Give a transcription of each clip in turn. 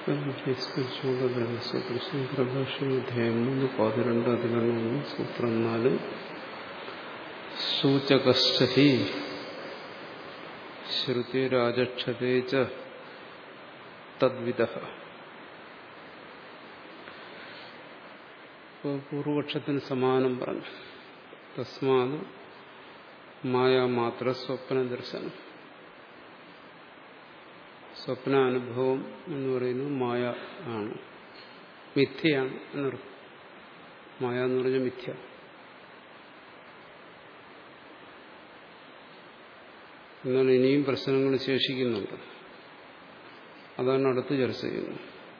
പ്രഭാഷണാധ്യായം മൂന്ന് പതിനെണ്ട് അധികരണം ഒന്ന് സൂത്രം നാല് സൂചകശ്ചി ശ്രുതിരാജക്ഷതേ ച തദ്വിധ പൂർവപക്ഷത്തിന് സമാനം പറഞ്ഞു തസ്മാത് മായാമാത്ര സ്വപ്ന ദർശനം സ്വപ്നാനുഭവം എന്ന് പറയുന്നത് മായ ആണ് മിഥ്യയാണ് എന്നർത്ഥം മായ എന്ന് പറഞ്ഞ മിഥ്യ എന്നാൽ ഇനിയും പ്രശ്നങ്ങൾ ശേഷിക്കുന്നുണ്ട് അതാണ് അടുത്ത് ചർച്ച ചെയ്യുന്നത്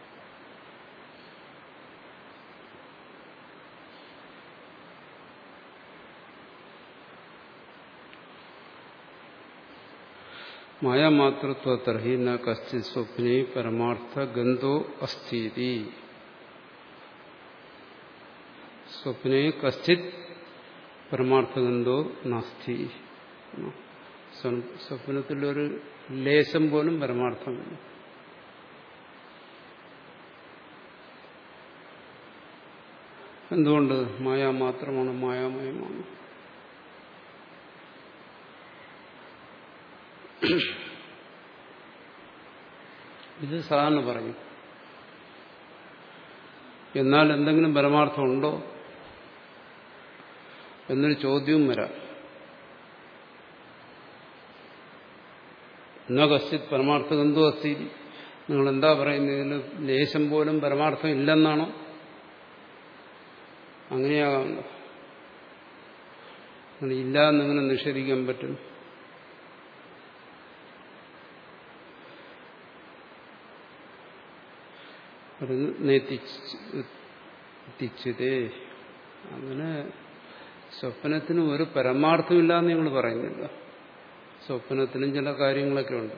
മായാമാതൃത്വത്തർഹി ന കശ്ചിത് സ്വപ്നെ പരമാർത്ഥ ഗന്ധോ അസ്ഥിതി സ്വപ്നെ കശ്ചിത് പരമാർത്ഥഗന്ധോ നാസ്തി സ്വപ്നത്തിലൊരു ലേശം പോലും പരമാർത്ഥമില്ല എന്തുകൊണ്ട് മായ മാത്രമാണ് മായാമയമാണ് ഇത് സാധാരണ പറയും എന്നാൽ എന്തെങ്കിലും പരമാർത്ഥമുണ്ടോ എന്നൊരു ചോദ്യവും വരാം എന്നാ കശ്ചിത് പരമാർത്ഥം എന്തോ അസ്ഥി നിങ്ങൾ എന്താ പറയുന്നത് ഇതിന് ലേശം പോലും പരമാർത്ഥം ഇല്ലെന്നാണോ അങ്ങനെയാകാമല്ലോ അങ്ങനെ ഇല്ല എന്നെങ്ങനെ നിഷേധിക്കാൻ പറ്റും എത്തിച്ചതേ അങ്ങനെ സ്വപ്നത്തിന് ഒരു പരമാർത്ഥമില്ല എന്ന് നിങ്ങൾ പറയുന്നില്ല സ്വപ്നത്തിനും ചില കാര്യങ്ങളൊക്കെ ഉണ്ട്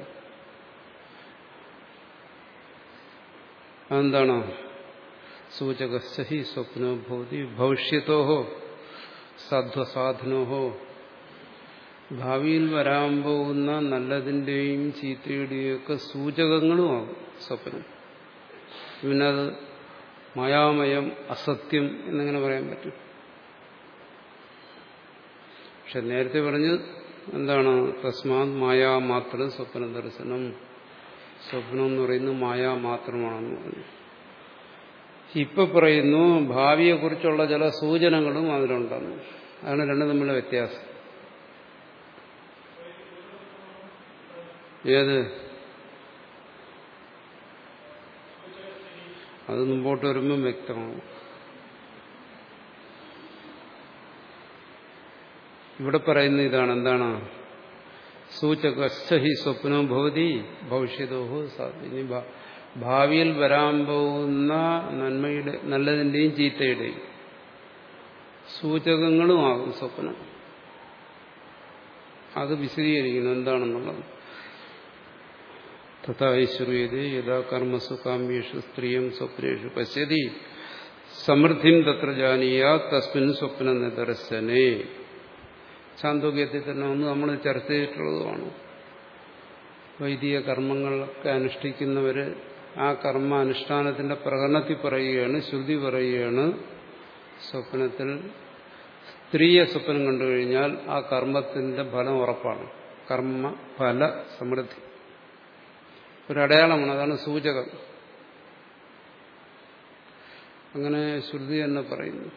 അതെന്താണോ സൂചകസ്ഹി സ്വപ്നോ ഭൂതി ഭവിഷ്യത്തോഹോ സദ്വസാധനോഹോ ഭാവിയിൽ വരാൻ പോകുന്ന നല്ലതിൻ്റെയും ചീത്തയുടെയും ഒക്കെ സൂചകങ്ങളുമാകും സ്വപ്നം പിന്നെ അത് മായാമയം അസത്യം എന്നിങ്ങനെ പറയാൻ പറ്റും പക്ഷെ നേരത്തെ പറഞ്ഞ് എന്താണ് തസ്മാത് മായാ മാത്രം സ്വപ്ന ദർശനം സ്വപ്നം എന്ന് പറയുന്നത് മായാ മാത്രമാണെന്ന് പറഞ്ഞു ഇപ്പൊ പറയുന്നു ഭാവിയെക്കുറിച്ചുള്ള ചില സൂചനകളും അതിലുണ്ടെന്ന് അതാണ് രണ്ടും തമ്മിലുള്ള വ്യത്യാസം ഏത് അത് മുമ്പോട്ട് വരുമ്പം വ്യക്തമാവും ഇവിടെ പറയുന്ന ഇതാണ് എന്താണ് സൂചകശ്ചഹി സ്വപ്നോ ഭവതി ഭവിഷ്യതോഹോ ഇനി ഭാവിയിൽ വരാൻ പോകുന്ന നന്മയുടെ നല്ലതിൻ്റെയും ചീത്തയുടെയും സൂചകങ്ങളുമാകും സ്വപ്നം അത് വിശദീകരിക്കുന്നു എന്താണെന്നുള്ളത് തഥാശ്രൂയത യഥാ കർമ്മസു കാമ്യേഷു സ്ത്രീയം സ്വപ്നേഷു പശ്യതി സമൃദ്ധിം തത്ര ജാനീയ തസ്മിൻ സ്വപ്ന നിദർശനേ ചാന്തോക്യത്തിൽ തന്നെ ഒന്ന് നമ്മൾ ചർച്ച ചെയ്തിട്ടുള്ളതുമാണ് വൈദിക കർമ്മങ്ങളൊക്കെ അനുഷ്ഠിക്കുന്നവര് ആ കർമ്മ അനുഷ്ഠാനത്തിന്റെ പ്രകടനത്തിൽ പറയുകയാണ് ശ്രുതി പറയുകയാണ് സ്വപ്നത്തിൽ സ്ത്രീയെ സ്വപ്നം കണ്ടു കഴിഞ്ഞാൽ ആ കർമ്മത്തിന്റെ ഫലം ഉറപ്പാണ് കർമ്മ ഫല സമൃദ്ധി ഒരടയാളമാണ് അതാണ് സൂചകം അങ്ങനെ ശ്രുതി തന്നെ പറയുന്നു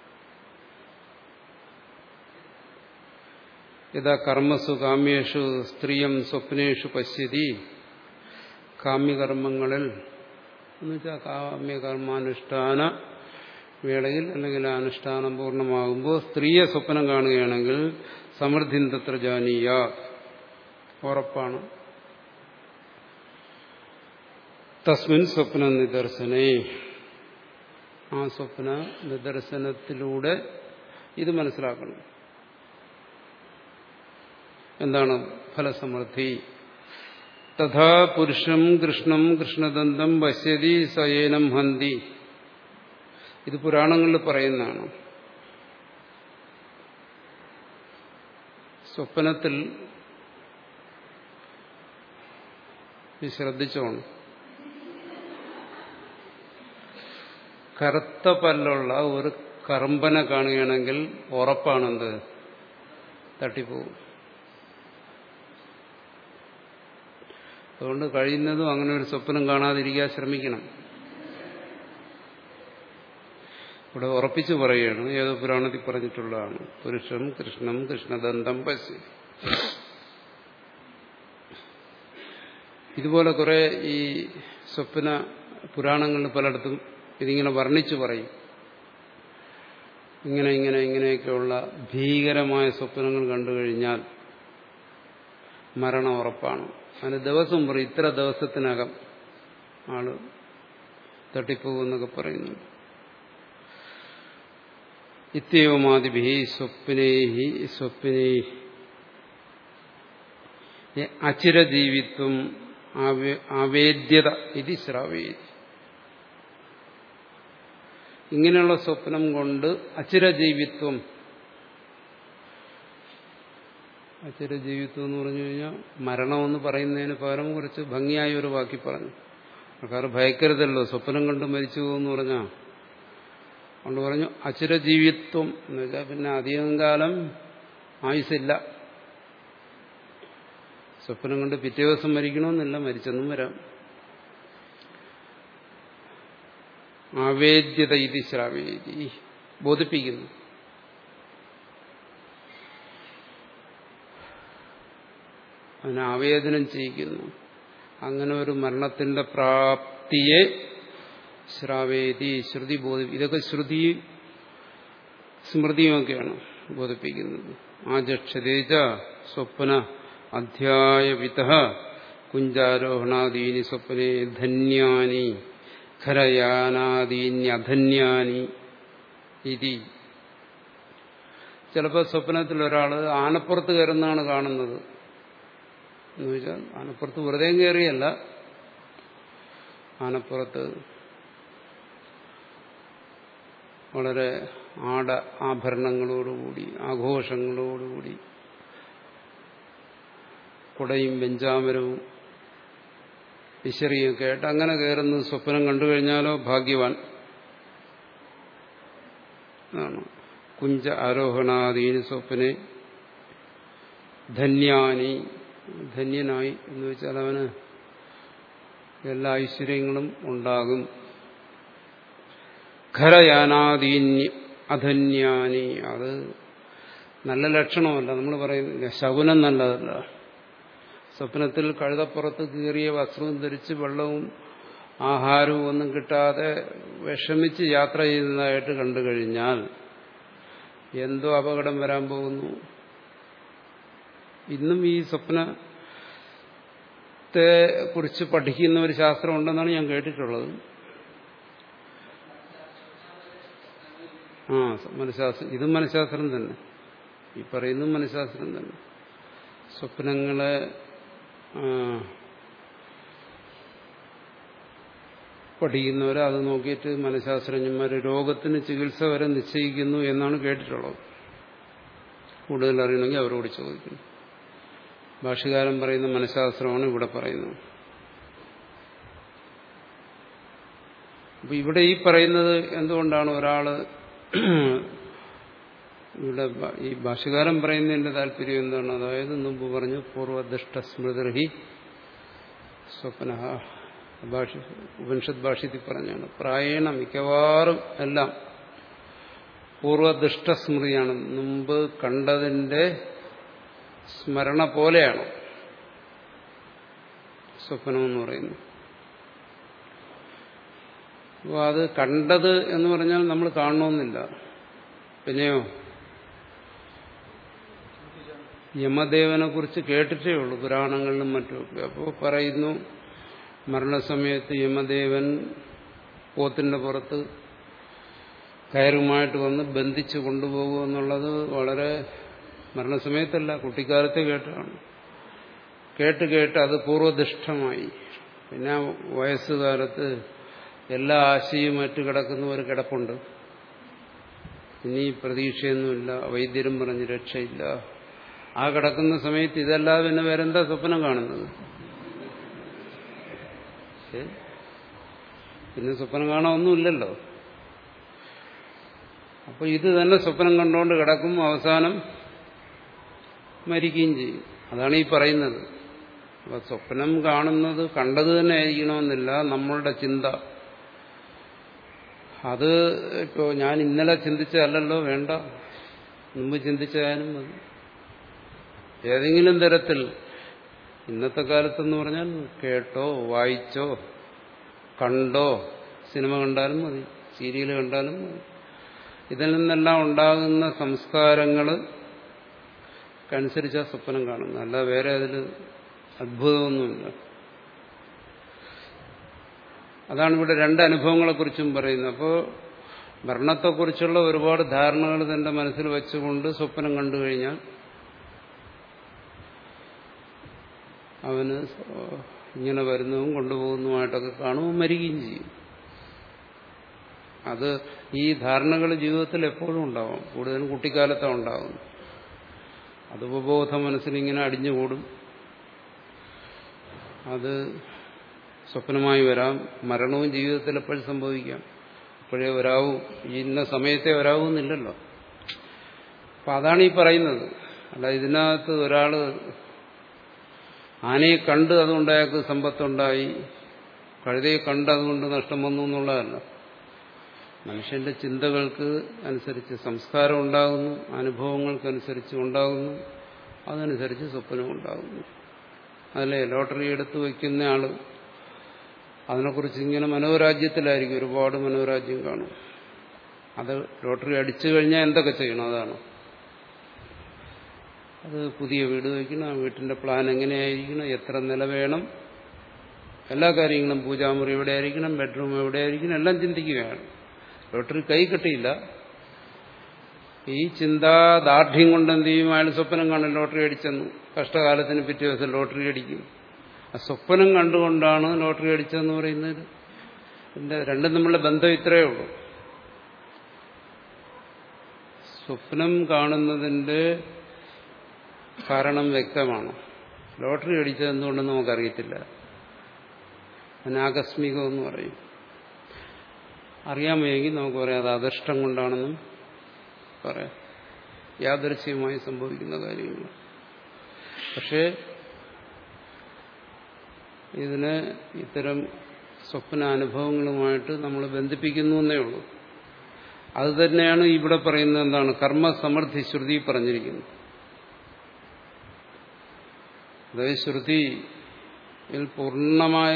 യഥാ കർമ്മസു കാമ്യേഷു സ്ത്രീയം സ്വപ്നേഷു പശ്യതി കാമ്യകർമ്മങ്ങളിൽ എന്നുവെച്ചാൽ കാമ്യകർമാനുഷ്ഠാന വേളയിൽ അല്ലെങ്കിൽ അനുഷ്ഠാനം പൂർണ്ണമാകുമ്പോൾ സ്ത്രീയെ സ്വപ്നം കാണുകയാണെങ്കിൽ സമൃദ്ധി തത്ര ജാനീയ ഉറപ്പാണ് തസ്മിൻ സ്വപ്ന നിദർശനേ ആ സ്വപ്ന നിദർശനത്തിലൂടെ ഇത് മനസ്സിലാക്കണം എന്താണ് ഫലസമൃദ്ധി തഥാ പുരുഷം കൃഷ്ണം കൃഷ്ണദന്തം പശ്യതി സയേനം ഹന്തി ഇത് പുരാണങ്ങളിൽ പറയുന്നതാണ് സ്വപ്നത്തിൽ ശ്രദ്ധിച്ചോണം കറുത്ത പല്ലുള്ള ഒരു കറുമ്പനെ കാണുകയാണെങ്കിൽ ഉറപ്പാണെന്ത് തട്ടിപ്പോവും അതുകൊണ്ട് കഴിയുന്നതും അങ്ങനെ ഒരു സ്വപ്നം കാണാതിരിക്കാൻ ശ്രമിക്കണം ഇവിടെ ഉറപ്പിച്ചു പറയുകയാണ് ഏതോ പുരാണത്തിൽ പറഞ്ഞിട്ടുള്ളതാണ് പുരുഷം കൃഷ്ണം കൃഷ്ണദന്തം പശി ഇതുപോലെ കുറെ ഈ സ്വപ്ന പുരാണങ്ങളിൽ പലയിടത്തും ഇതിങ്ങനെ വർണ്ണിച്ചു പറയും ഇങ്ങനെ ഇങ്ങനെ ഇങ്ങനെയൊക്കെയുള്ള ഭീകരമായ സ്വപ്നങ്ങൾ കണ്ടു കഴിഞ്ഞാൽ മരണം ഉറപ്പാണ് അതിന് ദിവസം പറയും ഇത്ര ദിവസത്തിനകം ആള് തട്ടിപ്പോകുന്നൊക്കെ പറയുന്നുണ്ട് ഇത്യവമാതിഭി സ്വപ്നേഹി സ്വപ്നേ അചിരജീവിത്വം ആവേദ്യത ഇത് ശ്രാവേദി ഇങ്ങനെയുള്ള സ്വപ്നം കൊണ്ട് അചിരജീവിത്വം അചിരജീവിത്വം എന്ന് പറഞ്ഞു കഴിഞ്ഞാൽ മരണമെന്ന് പറയുന്നതിന് പകരം കുറച്ച് ഭംഗിയായ ഒരു വാക്കി പറഞ്ഞു ആൾക്കാർ ഭയക്കരുതല്ലോ സ്വപ്നം കണ്ട് മരിച്ചു പോകുമെന്ന് പറഞ്ഞാൽ അതുകൊണ്ട് പറഞ്ഞു അചിരജീവിത്വം എന്ന് വെച്ചാൽ പിന്നെ അധികം കാലം ആയുസില്ല സ്വപ്നം കൊണ്ട് പിറ്റേ ദിവസം മരിക്കണമെന്നില്ല മരിച്ചെന്നും വരാം ആവേദ്യത ഇത് ശ്രാവേദി ബോധിപ്പിക്കുന്നു അതിനെ ആവേദനം ചെയ്യിക്കുന്നു അങ്ങനെ ഒരു മരണത്തിന്റെ പ്രാപ്തിയെ ശ്രാവേദി ശ്രുതി ബോധി ഇതൊക്കെ ശ്രുതി സ്മൃതിയുമൊക്കെയാണ് ബോധിപ്പിക്കുന്നത് ആചക്ഷതേജ സ്വപ്ന അധ്യായവിത കുഞ്ചാരോഹണാദീനി സ്വപ്നെ ധന്യാനി ഖരയാനാദീന്യധന്യാനി ഇതി ചിലപ്പോൾ സ്വപ്നത്തിൽ ഒരാൾ ആനപ്പുറത്ത് കയറുന്നതാണ് കാണുന്നത് എന്ന് വെച്ചാൽ ആനപ്പുറത്ത് വെറുതെ കയറിയല്ല ആനപ്പുറത്ത് വളരെ ആട ആഭരണങ്ങളോടുകൂടി ആഘോഷങ്ങളോടുകൂടി കുടയും വെഞ്ചാമരവും വിശറിയൊക്കെ ആയിട്ട് അങ്ങനെ കയറുന്ന സ്വപ്നം കണ്ടു കഴിഞ്ഞാലോ ഭാഗ്യവാൻ ആണ് കുഞ്ച ആരോഹണാദീന് സ്വപ്നെ ധന്യാനി ധന്യനായി എന്ന് വെച്ചാൽ അവന് എല്ലാ ഐശ്വര്യങ്ങളും ഉണ്ടാകും ഖരയാനാദീന്യ അധന്യാനി അത് നല്ല ലക്ഷണമല്ല നമ്മൾ പറയുന്നില്ല ശകുനം നല്ലതല്ല സ്വപ്നത്തിൽ കഴുതപ്പുറത്ത് കീറിയ വസ്ത്രവും ധരിച്ച് വെള്ളവും ആഹാരവും ഒന്നും കിട്ടാതെ വിഷമിച്ച് യാത്ര ചെയ്യുന്നതായിട്ട് കണ്ടു കഴിഞ്ഞാൽ എന്തോ അപകടം വരാൻ പോകുന്നു ഇന്നും ഈ സ്വപ്നത്തെ കുറിച്ച് പഠിക്കുന്ന ഒരു ശാസ്ത്രം ഉണ്ടെന്നാണ് ഞാൻ കേട്ടിട്ടുള്ളത് ആ മനഃശാസ്ത്രം ഇതും മനഃശാസ്ത്രം തന്നെ ഈ പറയുന്നതും മനഃശാസ്ത്രം തന്നെ സ്വപ്നങ്ങളെ പഠിക്കുന്നവർ അത് നോക്കിയിട്ട് മനഃശാസ്ത്രജ്ഞന്മാർ രോഗത്തിന് ചികിത്സ വരെ നിശ്ചയിക്കുന്നു എന്നാണ് കേട്ടിട്ടുള്ളത് കൂടുതൽ അറിയണമെങ്കിൽ അവരോട് ചോദിക്കുന്നു ഭാഷകാരൻ പറയുന്ന മനഃശാസ്ത്രമാണ് ഇവിടെ പറയുന്നത് അപ്പൊ ഇവിടെ ഈ പറയുന്നത് എന്തുകൊണ്ടാണ് ഒരാള് ഇവിടെ ഈ ഭാഷകാരൻ പറയുന്നതിന്റെ താല്പര്യം എന്താണ് അതായത് മുമ്പ് പറഞ്ഞു പൂർവദൃഷ്ട സ്മൃതി സ്വപ്ന ഭാഷ ഉപനിഷത് ഭാഷ്യത്തിൽ പറഞ്ഞാണ് പ്രായണ മിക്കവാറും എല്ലാം പൂർവദൃഷ്ട സ്മൃതിയാണ് മുമ്പ് കണ്ടതിന്റെ സ്മരണ പോലെയാണ് സ്വപ്നം എന്ന് പറയുന്നത് അപ്പോൾ അത് കണ്ടത് എന്ന് പറഞ്ഞാൽ നമ്മൾ കാണണമെന്നില്ല പിന്നെയോ യമദേവനെ കുറിച്ച് കേട്ടിട്ടേ ഉള്ളൂ പുരാണങ്ങളിലും മറ്റുമൊക്കെ അപ്പോൾ പറയുന്നു മരണസമയത്ത് യമദേവൻ പോത്തിന്റെ പുറത്ത് കയറുമായിട്ട് വന്ന് ബന്ധിച്ചു കൊണ്ടുപോകും എന്നുള്ളത് വളരെ മരണസമയത്തല്ല കുട്ടിക്കാലത്തെ കേട്ടാണ് കേട്ട് കേട്ട് അത് പൂർവ്വദിഷ്ടമായി പിന്നെ വയസ്സുകാലത്ത് എല്ലാ ആശയും മറ്റു കിടക്കുന്ന ഒരു കിടപ്പുണ്ട് ഇനി പ്രതീക്ഷയൊന്നുമില്ല വൈദ്യരും പറഞ്ഞ് രക്ഷയില്ല ആ കിടക്കുന്ന സമയത്ത് ഇതല്ലാതെ പിന്നെ വേറെന്താ സ്വപ്നം കാണുന്നത് പിന്നെ സ്വപ്നം കാണാൻ ഒന്നുമില്ലല്ലോ അപ്പോൾ ഇത് തന്നെ സ്വപ്നം കണ്ടുകൊണ്ട് കിടക്കും അവസാനം മരിക്കുകയും ചെയ്യും അതാണ് ഈ പറയുന്നത് അപ്പൊ സ്വപ്നം കാണുന്നത് കണ്ടത് തന്നെ ആയിരിക്കണമെന്നില്ല നമ്മളുടെ ചിന്ത അത് ഇപ്പോ ഞാൻ ഇന്നലെ ചിന്തിച്ചതല്ലല്ലോ വേണ്ട മുമ്പ് ചിന്തിച്ചാലും മതി ഏതെങ്കിലും തരത്തിൽ ഇന്നത്തെ കാലത്തെന്ന് പറഞ്ഞാൽ കേട്ടോ വായിച്ചോ കണ്ടോ സിനിമ കണ്ടാലും മതി സീരിയൽ കണ്ടാലും മതി ഇതിൽ നിന്നെല്ലാം ഉണ്ടാകുന്ന സംസ്കാരങ്ങൾ അനുസരിച്ചാ സ്വപ്നം കാണുന്നത് അല്ല വേറെ അതിൽ അത്ഭുതമൊന്നുമില്ല അതാണ് ഇവിടെ രണ്ട് അനുഭവങ്ങളെക്കുറിച്ചും പറയുന്നത് അപ്പോൾ മരണത്തെക്കുറിച്ചുള്ള ഒരുപാട് ധാരണകൾ തന്റെ മനസ്സിൽ വെച്ചുകൊണ്ട് സ്വപ്നം കണ്ടു കഴിഞ്ഞാൽ അവന് ഇങ്ങനെ വരുന്നതും കൊണ്ടുപോകുന്നതുമായിട്ടൊക്കെ കാണുമ്പോൾ മരിക്കുകയും ചെയ്യും അത് ഈ ധാരണകൾ ജീവിതത്തിൽ എപ്പോഴും ഉണ്ടാവും കൂടുതലും കുട്ടിക്കാലത്താണ് ഉണ്ടാകും അത് ഉപബോധ മനസ്സിലിങ്ങനെ അടിഞ്ഞുകൂടും അത് സ്വപ്നമായി വരാം മരണവും ജീവിതത്തിൽ എപ്പോഴും സംഭവിക്കാം അപ്പോഴേ വരാവൂ ഇന്ന സമയത്തെ വരാവൂന്നില്ലല്ലോ അപ്പൊ അതാണ് ഈ പറയുന്നത് അല്ല ഇതിനകത്ത് ഒരാള് ആനയെ കണ്ട് അതുകൊണ്ട് അയാൾക്ക് സമ്പത്തുണ്ടായി കഴുതയെ കണ്ട് അതുകൊണ്ട് നഷ്ടം വന്നു എന്നുള്ളതല്ല മനുഷ്യന്റെ ചിന്തകൾക്ക് അനുസരിച്ച് സംസ്കാരം ഉണ്ടാകുന്നു അനുഭവങ്ങൾക്കനുസരിച്ച് ഉണ്ടാകുന്നു അതനുസരിച്ച് സ്വപ്നം ഉണ്ടാകുന്നു അതല്ലേ ലോട്ടറി എടുത്ത് വയ്ക്കുന്ന ആള് അതിനെക്കുറിച്ച് ഇങ്ങനെ മനോരാജ്യത്തിലായിരിക്കും ഒരുപാട് മനോരാജ്യം കാണും അത് ലോട്ടറി അടിച്ചു കഴിഞ്ഞാൽ എന്തൊക്കെ ചെയ്യണം അതാണ് അത് പുതിയ വീട് വയ്ക്കണം ആ വീട്ടിന്റെ പ്ലാൻ എങ്ങനെയായിരിക്കണം എത്ര നില വേണം എല്ലാ കാര്യങ്ങളും പൂജാമുറി എവിടെ ആയിരിക്കണം ബെഡ്റൂം എവിടെ ആയിരിക്കണം എല്ലാം ചിന്തിക്കുകയാണ് ലോട്ടറി കൈ കിട്ടിയില്ല ഈ ചിന്താദാർഢ്യം കൊണ്ട് എന്ത് ചെയ്യും അയാൾ സ്വപ്നം കാണും ലോട്ടറി അടിച്ചെന്നു കഷ്ടകാലത്തിന് പിറ്റേ ദിവസം ലോട്ടറി അടിക്കും ആ സ്വപ്നം കണ്ടുകൊണ്ടാണ് ലോട്ടറി അടിച്ചതെന്ന് പറയുന്നത് ഇതിന്റെ രണ്ടും തമ്മിലുള്ള ബന്ധം ഇത്രയേ ഉള്ളൂ സ്വപ്നം കാണുന്നതിന്റെ കാരണം വ്യക്തമാണ് ലോട്ടറി അടിച്ചത് എന്തുകൊണ്ടെന്ന് നമുക്കറിയത്തില്ല അനാകസ്മികമെന്ന് പറയും അറിയാൻ വയ്യെങ്കിൽ നമുക്ക് പറയാം അത് അദൃഷ്ടം കൊണ്ടാണെന്നും പറയാം യാദൃശ്യമായി സംഭവിക്കുന്ന കാര്യങ്ങൾ പക്ഷേ ഇതിനെ ഇത്തരം സ്വപ്ന അനുഭവങ്ങളുമായിട്ട് നമ്മൾ ബന്ധിപ്പിക്കുന്നു എന്നേ ഉള്ളൂ അത് തന്നെയാണ് ഇവിടെ പറയുന്നത് എന്താണ് കർമ്മസമൃദ്ധി ശ്രുതി പറഞ്ഞിരിക്കുന്നത് അതായത് ശ്രുതിയിൽ പൂർണ്ണമായ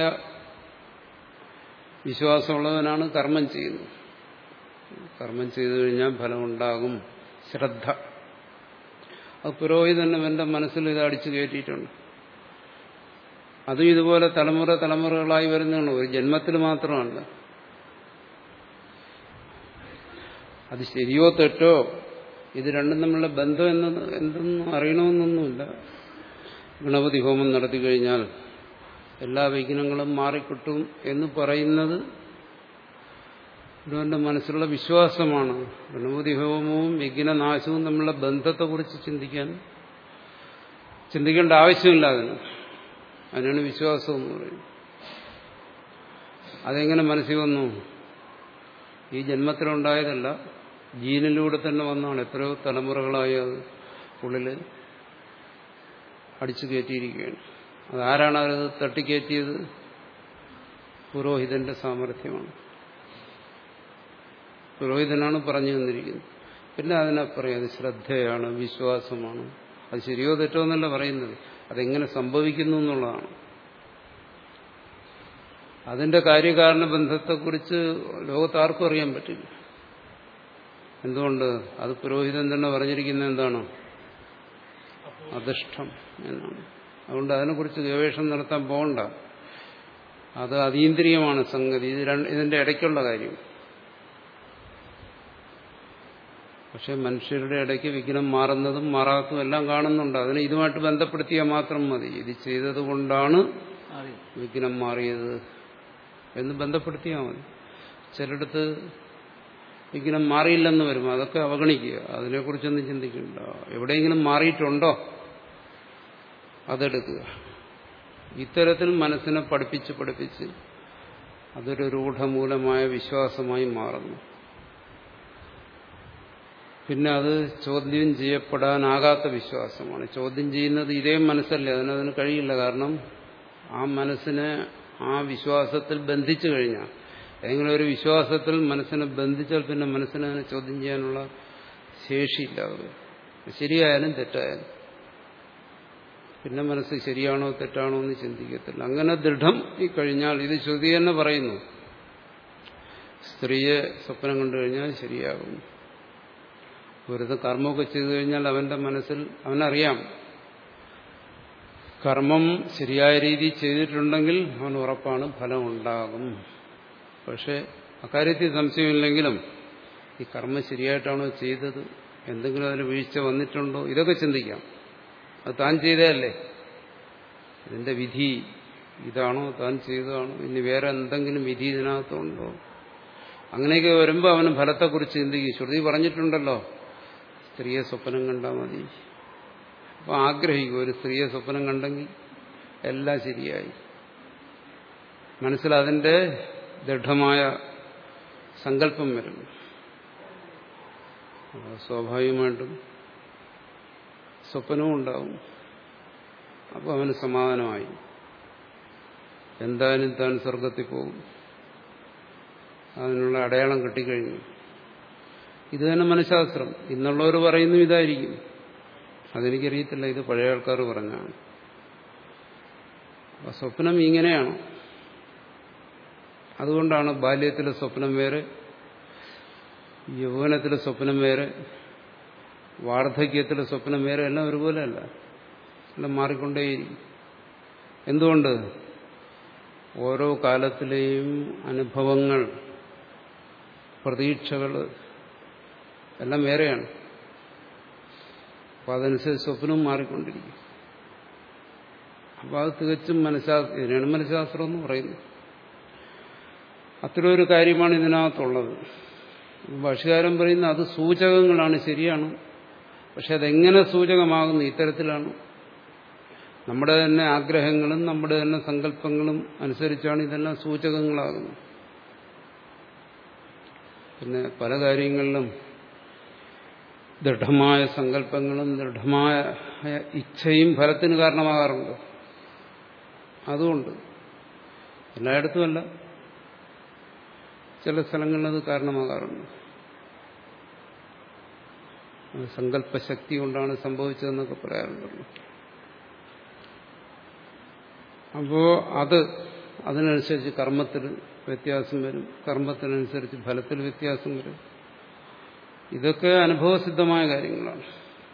വിശ്വാസമുള്ളവനാണ് കർമ്മം ചെയ്യുന്നത് കർമ്മം ചെയ്തു കഴിഞ്ഞാൽ ഫലമുണ്ടാകും ശ്രദ്ധ അത് പുരോഹിതൻ അവന്റെ മനസ്സിൽ ഇത് അടിച്ചു കയറ്റിയിട്ടുണ്ട് അതും ഇതുപോലെ തലമുറ തലമുറകളായി വരുന്നതാണ് ഒരു ജന്മത്തിൽ മാത്രമല്ല അത് ശരിയോ തെറ്റോ ഇത് രണ്ടും തമ്മിലുള്ള ബന്ധം എന്ന് എന്തെന്ന് അറിയണമെന്നൊന്നുമില്ല ഗണപതി ഹോമം നടത്തി കഴിഞ്ഞാൽ എല്ലാ വിഘ്നങ്ങളും മാറിക്കിട്ടും എന്ന് പറയുന്നത് ഗുരുവന്റെ മനസ്സിലുള്ള വിശ്വാസമാണ് ഗണപതി ഹോമവും വിഘ്നനാശവും തമ്മിലുള്ള ബന്ധത്തെക്കുറിച്ച് ചിന്തിക്കാൻ ചിന്തിക്കേണ്ട ആവശ്യമില്ല അതിന് അതിനാണ് വിശ്വാസം എന്ന് പറയുന്നത് അതെങ്ങനെ മനസ്സിൽ വന്നു ഈ ജന്മത്തിലുണ്ടായതല്ല ജീനിലൂടെ തന്നെ വന്നാണ് എത്രയോ തലമുറകളായി അത് ഉള്ളിൽ അടിച്ചു കയറ്റിയിരിക്കുകയാണ് അതാരാണ് അവരത് തട്ടിക്കയറ്റിയത് പുരോഹിതന്റെ സാമർഥ്യമാണ് പുരോഹിതനാണ് പറഞ്ഞു തന്നിരിക്കുന്നത് പിന്നെ അതിനെ പറയാം ശ്രദ്ധയാണ് വിശ്വാസമാണ് അത് ശരിയോ തെറ്റോ എന്നല്ല പറയുന്നത് അതെങ്ങനെ സംഭവിക്കുന്നു എന്നുള്ളതാണ് അതിന്റെ കാര്യകാരണ ബന്ധത്തെക്കുറിച്ച് ലോകത്താർക്കും അറിയാൻ പറ്റില്ല എന്തുകൊണ്ട് അത് പുരോഹിതൻ തന്നെ പറഞ്ഞിരിക്കുന്നത് എന്താണ് അധിഷ്ഠം എന്നാണ് അതുകൊണ്ട് അതിനെക്കുറിച്ച് ഗവേഷണം നടത്താൻ പോകണ്ട അത് അതീന്ദ്രിയമാണ് സംഗതി ഇത് ഇതിന്റെ ഇടയ്ക്കുള്ള കാര്യം പക്ഷെ മനുഷ്യരുടെ ഇടയ്ക്ക് വിഘ്നം മാറുന്നതും മാറാത്തതും എല്ലാം കാണുന്നുണ്ട് അതിനെ ഇതുമായിട്ട് ബന്ധപ്പെടുത്തിയാൽ മാത്രം മതി ഇത് ചെയ്തത് കൊണ്ടാണ് വിഘ്നം മാറിയത് എന്ന് ബന്ധപ്പെടുത്തിയാൽ മതി ചിലയിടത്ത് വിഘ്നം മാറിയില്ലെന്ന് വരും അതൊക്കെ അവഗണിക്കുക അതിനെക്കുറിച്ചൊന്നും ചിന്തിക്കണ്ട എവിടെയെങ്കിലും മാറിയിട്ടുണ്ടോ അതെടുക്കുക ഇത്തരത്തിൽ മനസ്സിനെ പഠിപ്പിച്ച് പഠിപ്പിച്ച് അതൊരു രൂഢമൂലമായ വിശ്വാസമായി മാറുന്നു പിന്നെ അത് ചോദ്യം ചെയ്യപ്പെടാനാകാത്ത വിശ്വാസമാണ് ചോദ്യം ചെയ്യുന്നത് ഇതേ മനസ്സല്ലേ അതിനതിന് കഴിയില്ല കാരണം ആ മനസ്സിനെ ആ വിശ്വാസത്തിൽ ബന്ധിച്ചു കഴിഞ്ഞാൽ ഏതെങ്കിലും ഒരു വിശ്വാസത്തിൽ മനസ്സിനെ ബന്ധിച്ചാൽ പിന്നെ മനസ്സിനെ അതിനെ ചോദ്യം ചെയ്യാനുള്ള ശേഷിയില്ലാതെ ശരിയായാലും തെറ്റായാലും പിന്നെ മനസ്സ് ശരിയാണോ തെറ്റാണോ എന്ന് ചിന്തിക്കത്തില്ല അങ്ങനെ ദൃഢം ഈ കഴിഞ്ഞാൽ ഇത് ശ്രുതി തന്നെ പറയുന്നു സ്ത്രീയെ സ്വപ്നം കണ്ടു കഴിഞ്ഞാൽ ശരിയാകും വെറുതെ കർമ്മമൊക്കെ ചെയ്തു കഴിഞ്ഞാൽ അവന്റെ മനസ്സിൽ അവനറിയാം കർമ്മം ശരിയായ രീതിയിൽ ചെയ്തിട്ടുണ്ടെങ്കിൽ അവൻ ഉറപ്പാണ് ഫലം ഉണ്ടാകും പക്ഷെ അക്കാര്യത്തിൽ സംശയമില്ലെങ്കിലും ഈ കർമ്മം ശരിയായിട്ടാണോ ചെയ്തത് എന്തെങ്കിലും അതിന് വീഴ്ച വന്നിട്ടുണ്ടോ ഇതൊക്കെ ചിന്തിക്കാം അത് താൻ ചെയ്തതല്ലേ ഇതിന്റെ വിധി ഇതാണോ താൻ ചെയ്തതാണോ ഇനി വേറെ എന്തെങ്കിലും വിധി ഇതിനകത്തുണ്ടോ അങ്ങനെയൊക്കെ വരുമ്പോൾ അവന് ഫലത്തെക്കുറിച്ച് ചിന്തിക്കും ശ്രുതി പറഞ്ഞിട്ടുണ്ടല്ലോ സ്ത്രീയെ സ്വപ്നം കണ്ടാൽ മതി അപ്പോൾ ആഗ്രഹിക്കും ഒരു സ്ത്രീയെ സ്വപ്നം കണ്ടെങ്കിൽ എല്ലാം ശരിയായി മനസ്സിൽ അതിന്റെ ദൃഢമായ സങ്കല്പം വരും സ്വാഭാവികമായിട്ടും സ്വപ്നവും ഉണ്ടാവും അപ്പോൾ അവന് സമാധാനമായി എന്തായാലും താൻ സ്വർഗത്തിൽ പോകും അതിനുള്ള അടയാളം കിട്ടിക്കഴിഞ്ഞു ഇത് തന്നെ മനഃശാസ്ത്രം ഇന്നുള്ളവർ പറയുന്നു ഇതായിരിക്കും അതെനിക്കറിയത്തില്ല ഇത് പഴയ ആൾക്കാർ പറഞ്ഞാണ് അപ്പൊ സ്വപ്നം ഇങ്ങനെയാണ് അതുകൊണ്ടാണ് ബാല്യത്തിലെ സ്വപ്നം വേറെ യൗവനത്തിലെ സ്വപ്നം വേറെ വാർദ്ധക്യത്തിലെ സ്വപ്നം വേറെ എല്ലാം ഒരുപോലെയല്ല എല്ലാം മാറിക്കൊണ്ടേയിരിക്കും എന്തുകൊണ്ട് ഓരോ കാലത്തിലെയും അനുഭവങ്ങൾ പ്രതീക്ഷകൾ എല്ലാം വേറെയാണ് അപ്പം അതനുസരിച്ച് സ്വപ്നവും മാറിക്കൊണ്ടിരിക്കും അപ്പോൾ അത് തികച്ചും മനഃശാസ്ത്രം ഇതിനാണ് മനഃശാസ്ത്രം എന്ന് പറയുന്നത് അത്ര ഒരു കാര്യമാണ് ഇതിനകത്തുള്ളത് ഭാഷകാരൻ പറയുന്ന അത് സൂചകങ്ങളാണ് ശരിയാണ് പക്ഷെ അതെങ്ങനെ സൂചകമാകുന്നു ഇത്തരത്തിലാണ് നമ്മുടെ തന്നെ ആഗ്രഹങ്ങളും നമ്മുടെ തന്നെ സങ്കല്പങ്ങളും അനുസരിച്ചാണ് ഇതെല്ലാം സൂചകങ്ങളാകുന്നത് പിന്നെ പല കാര്യങ്ങളിലും ദൃഢമായ സങ്കല്പങ്ങളും ദൃഢമായ ഇച്ഛയും ഫലത്തിന് കാരണമാകാറുണ്ട് അതുകൊണ്ട് എല്ലായിടത്തുമല്ല ചില സ്ഥലങ്ങളിൽ അത് കാരണമാകാറുണ്ട് സങ്കല്പശക്തി കൊണ്ടാണ് സംഭവിച്ചതെന്നൊക്കെ പറയാറുണ്ടല്ലോ അപ്പോ അത് അതിനനുസരിച്ച് കർമ്മത്തിൽ വ്യത്യാസം വരും കർമ്മത്തിനനുസരിച്ച് ഫലത്തിൽ വ്യത്യാസം വരും ഇതൊക്കെ അനുഭവസിദ്ധമായ കാര്യങ്ങളാണ്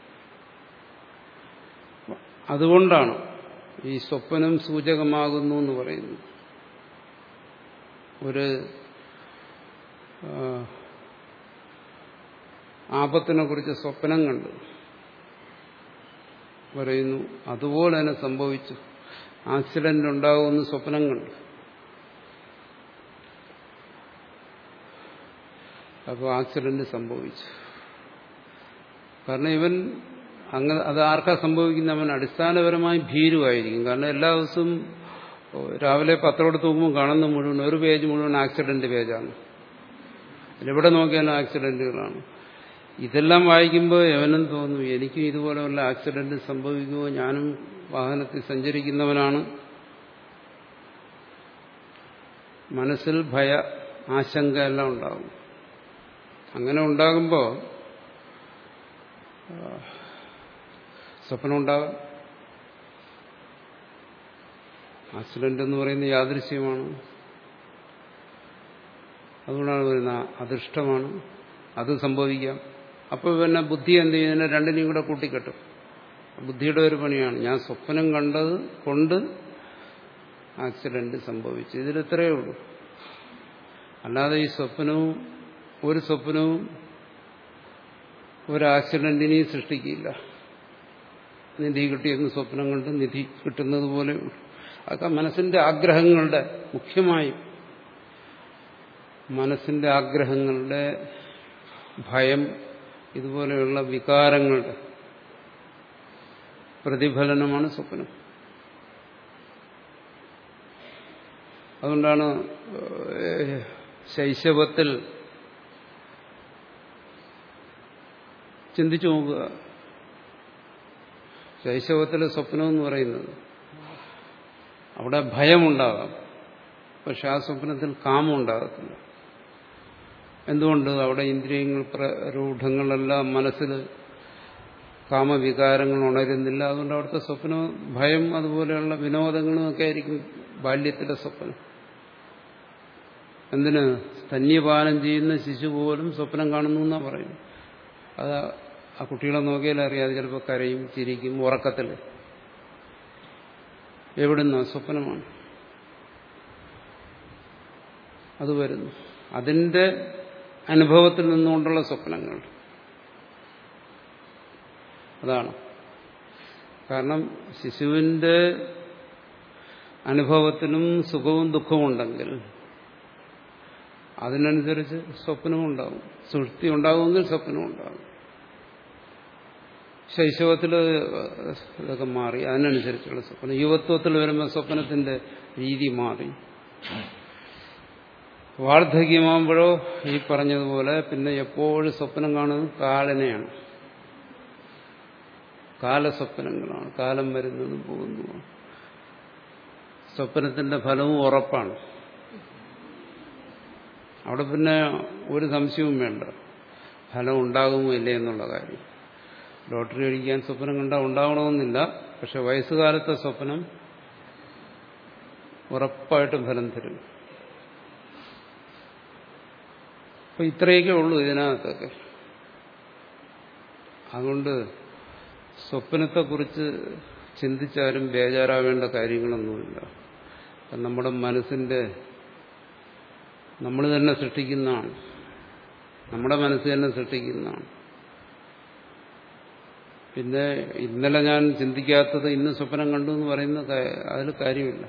അതുകൊണ്ടാണ് ഈ സ്വപ്നം സൂചകമാകുന്നു എന്ന് പറയുന്നത് ഒരു ആപത്തിനെ കുറിച്ച് സ്വപ്നം കണ്ടു പറയുന്നു അതുപോലെ തന്നെ സംഭവിച്ചു ആക്സിഡന്റ് ഉണ്ടാകുമെന്ന് സ്വപ്നം കണ്ടു അപ്പോൾ ആക്സിഡന്റ് സംഭവിച്ചു കാരണം ഇവൻ അങ്ങനെ അത് ആർക്കാ സംഭവിക്കുന്ന അവൻ അടിസ്ഥാനപരമായി ഭീരുവായിരിക്കും കാരണം എല്ലാ ദിവസവും രാവിലെ പത്രമെടുത്ത് നോക്കുമ്പോൾ കാണുന്ന മുഴുവൻ ഒരു പേജ് മുഴുവൻ ആക്സിഡന്റ് പേജാണ് എവിടെ നോക്കിയാലും ആക്സിഡന്റുകളാണ് ഇതെല്ലാം വായിക്കുമ്പോൾ എവനും തോന്നും എനിക്കും ഇതുപോലെയുള്ള ആക്സിഡന്റ് സംഭവിക്കുമോ ഞാനും വാഹനത്തിൽ സഞ്ചരിക്കുന്നവനാണ് മനസ്സിൽ ഭയ ആശങ്ക എല്ലാം ഉണ്ടാകും അങ്ങനെ ഉണ്ടാകുമ്പോൾ സ്വപ്നം ഉണ്ടാകാം ആക്സിഡന്റ് എന്ന് പറയുന്നത് യാദൃശ്യമാണ് അതുകൊണ്ടാണ് പറയുന്നത് അദൃഷ്ടമാണ് അത് സംഭവിക്കാം അപ്പോൾ പിന്നെ ബുദ്ധി എന്ത് ചെയ്യുന്നതിനെ രണ്ടിനെയും കൂടെ കൂട്ടിക്കെട്ടും ബുദ്ധിയുടെ ഒരു പണിയാണ് ഞാൻ സ്വപ്നം കണ്ടത് കൊണ്ട് ആക്സിഡന്റ് സംഭവിച്ചു ഇതിലിത്രയേ ഉള്ളൂ അല്ലാതെ ഈ സ്വപ്നവും ഒരു സ്വപ്നവും ഒരു ആക്സിഡന്റിനെയും സൃഷ്ടിക്കില്ല നിധി കിട്ടിയെന്ന് സ്വപ്നം കണ്ട് നിധി കിട്ടുന്നത് പോലെ അതൊക്കെ മനസ്സിന്റെ ആഗ്രഹങ്ങളുടെ മുഖ്യമായും മനസ്സിന്റെ ആഗ്രഹങ്ങളുടെ ഭയം ഇതുപോലെയുള്ള വികാരങ്ങളുടെ പ്രതിഫലനമാണ് സ്വപ്നം അതുകൊണ്ടാണ് ശൈശവത്തിൽ ചിന്തിച്ചു നോക്കുക ശൈശവത്തിലെ സ്വപ്നം എന്ന് പറയുന്നത് അവിടെ ഭയമുണ്ടാകാം പക്ഷെ ആ സ്വപ്നത്തിൽ കാമം ഉണ്ടാകത്തില്ല എന്തുകൊണ്ട് അവിടെ ഇന്ദ്രിയങ്ങൾ പ്രരൂഢങ്ങളെല്ലാം മനസ്സിൽ കാമവികാരങ്ങൾ ഉണരുന്നില്ല അതുകൊണ്ട് അവിടുത്തെ സ്വപ്നം ഭയം അതുപോലെയുള്ള വിനോദങ്ങളും ഒക്കെ ആയിരിക്കും ബാല്യത്തിലെ സ്വപ്നം എന്തിന് സ്തന്യപാനം ചെയ്യുന്ന ശിശു പോലും സ്വപ്നം കാണുന്നു എന്നാ പറയും അത് ആ കുട്ടികളെ നോക്കിയാൽ അറിയാതെ ചിലപ്പോൾ കരയും ചിരിക്കും ഉറക്കത്തിൽ എവിടുന്ന സ്വപ്നമാണ് അത് വരുന്നു അതിന്റെ അനുഭവത്തിൽ നിന്നുകൊണ്ടുള്ള സ്വപ്നങ്ങൾ അതാണ് കാരണം ശിശുവിന്റെ അനുഭവത്തിനും സുഖവും ദുഃഖവും ഉണ്ടെങ്കിൽ അതിനനുസരിച്ച് സ്വപ്നവും ഉണ്ടാകും സുഷ്ടി ഉണ്ടാകുമെങ്കിൽ സ്വപ്നവും ഉണ്ടാകും ശൈശവത്തിൽ ഇതൊക്കെ മാറി അതിനനുസരിച്ചുള്ള സ്വപ്നം യുവത്വത്തിൽ വരുമ്പോൾ സ്വപ്നത്തിന്റെ രീതി മാറി വാർദ്ധക്യമാകുമ്പോഴോ ഈ പറഞ്ഞതുപോലെ പിന്നെ എപ്പോഴും സ്വപ്നം കാണുന്നത് കാലനെയാണ് കാലസ്വപ്നങ്ങളാണ് കാലം വരുന്നതും പോകുന്നതും സ്വപ്നത്തിന്റെ ഫലവും ഉറപ്പാണ് അവിടെ പിന്നെ ഒരു സംശയവും വേണ്ട ഫലം ഉണ്ടാകുമോ ഇല്ലേ എന്നുള്ള കാര്യം ലോട്ടറി അടിക്കാൻ സ്വപ്നം കണ്ടാൽ ഉണ്ടാവണമെന്നില്ല പക്ഷെ വയസ്സുകാലത്തെ സ്വപ്നം ഉറപ്പായിട്ടും ഫലം തരും അപ്പൊ ഇത്രയൊക്കെ ഉള്ളൂ ഇതിനകത്തൊക്കെ അതുകൊണ്ട് സ്വപ്നത്തെക്കുറിച്ച് ചിന്തിച്ചാലും ബേജാറാവേണ്ട കാര്യങ്ങളൊന്നുമില്ല നമ്മുടെ മനസ്സിന്റെ നമ്മൾ തന്നെ സൃഷ്ടിക്കുന്നതാണ് നമ്മുടെ മനസ്സ് തന്നെ സൃഷ്ടിക്കുന്നതാണ് പിന്നെ ഇന്നലെ ഞാൻ ചിന്തിക്കാത്തത് ഇന്ന് സ്വപ്നം കണ്ടു എന്ന് പറയുന്ന അതിൽ കാര്യമില്ല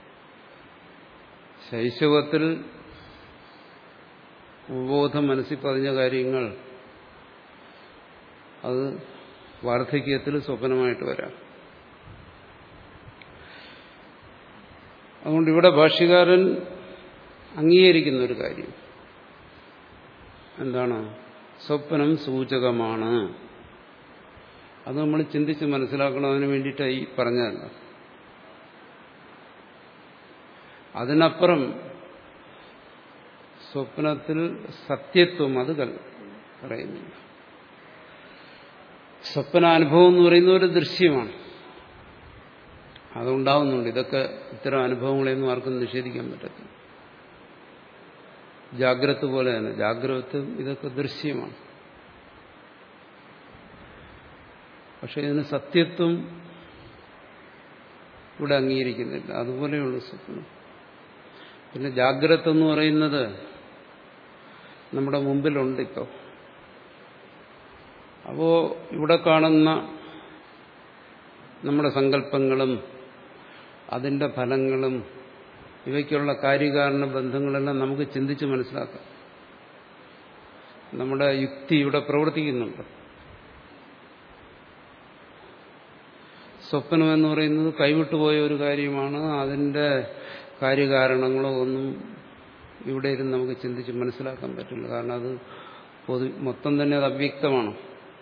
ശൈശവത്തിൽ ഉപബോധം മനസ്സിൽ പതിഞ്ഞ കാര്യങ്ങൾ അത് വാർദ്ധക്യത്തിൽ സ്വപ്നമായിട്ട് വരാം അതുകൊണ്ട് ഇവിടെ ഭാഷ്യകാരൻ അംഗീകരിക്കുന്ന ഒരു കാര്യം എന്താണ് സ്വപ്നം സൂചകമാണ് അത് നമ്മൾ ചിന്തിച്ച് മനസ്സിലാക്കണം അതിനു വേണ്ടിയിട്ടാണ് ഈ പറഞ്ഞതല്ല അതിനപ്പുറം സ്വപ്നത്തിൽ സത്യത്വം അത് പറയുന്നില്ല സ്വപ്നാനുഭവം എന്ന് പറയുന്ന ഒരു ദൃശ്യമാണ് അതുണ്ടാവുന്നുണ്ട് ഇതൊക്കെ ഇത്തരം അനുഭവങ്ങളെയൊന്നും ആർക്കും നിഷേധിക്കാൻ പറ്റത്തില്ല ജാഗ്രത പോലെ തന്നെ ജാഗ്രത ഇതൊക്കെ ദൃശ്യമാണ് പക്ഷെ ഇതിന് സത്യത്വം ഇവിടെ അംഗീകരിക്കുന്നില്ല അതുപോലെയുള്ള സ്വപ്നം പിന്നെ ജാഗ്രത എന്ന് പറയുന്നത് നമ്മുടെ മുമ്പിലുണ്ട് ഇപ്പോൾ അപ്പോ ഇവിടെ കാണുന്ന നമ്മുടെ സങ്കല്പങ്ങളും അതിന്റെ ഫലങ്ങളും ഇവയ്ക്കുള്ള കാര്യകാരണ ബന്ധങ്ങളെല്ലാം നമുക്ക് ചിന്തിച്ച് മനസ്സിലാക്കാം നമ്മുടെ യുക്തി ഇവിടെ പ്രവർത്തിക്കുന്നുണ്ട് സ്വപ്നം എന്ന് പറയുന്നത് കൈവിട്ടുപോയ ഒരു കാര്യമാണ് അതിന്റെ കാര്യകാരണങ്ങളോ ഒന്നും ഇവിടെ ഇരുന്ന് നമുക്ക് ചിന്തിച്ച് മനസ്സിലാക്കാൻ പറ്റില്ല കാരണം അത് പൊതു മൊത്തം തന്നെ അത് അവ്യക്തമാണ്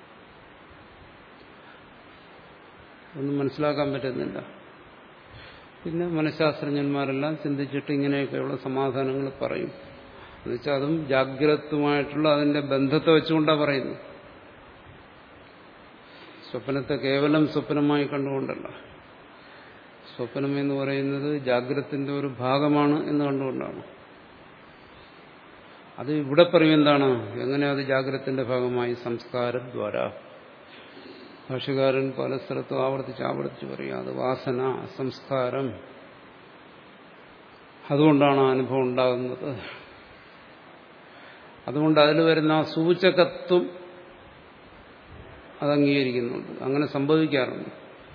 ഒന്നും മനസ്സിലാക്കാൻ പറ്റുന്നില്ല പിന്നെ മനഃശാസ്ത്രജ്ഞന്മാരെല്ലാം ചിന്തിച്ചിട്ട് ഇങ്ങനെയൊക്കെയുള്ള സമാധാനങ്ങൾ പറയും എന്നുവെച്ചാൽ അതും ജാഗ്രതമായിട്ടുള്ള അതിന്റെ ബന്ധത്തെ വെച്ചുകൊണ്ടാണ് പറയുന്നത് സ്വപ്നത്തെ കേവലം സ്വപ്നമായി കണ്ടുകൊണ്ടല്ല സ്വപ്നം എന്ന് പറയുന്നത് ജാഗ്രതത്തിന്റെ ഒരു ഭാഗമാണ് എന്ന് കണ്ടുകൊണ്ടാണ് അത് ഇവിടെ പറയും എന്താണ് എങ്ങനെ അത് ജാഗ്രതത്തിന്റെ ഭാഗമായി സംസ്കാരദ്വാര ഭാഷകാരൻ പല സ്ഥലത്തും ആവർത്തിച്ച് ആവർത്തിച്ച് പറയും അത് വാസന സംസ്കാരം അതുകൊണ്ടാണ് അനുഭവം ഉണ്ടാകുന്നത് അതുകൊണ്ട് അതിൽ വരുന്ന ആ സൂചകത്വം അത് അംഗീകരിക്കുന്നുണ്ട് അങ്ങനെ സംഭവിക്കാറുണ്ട്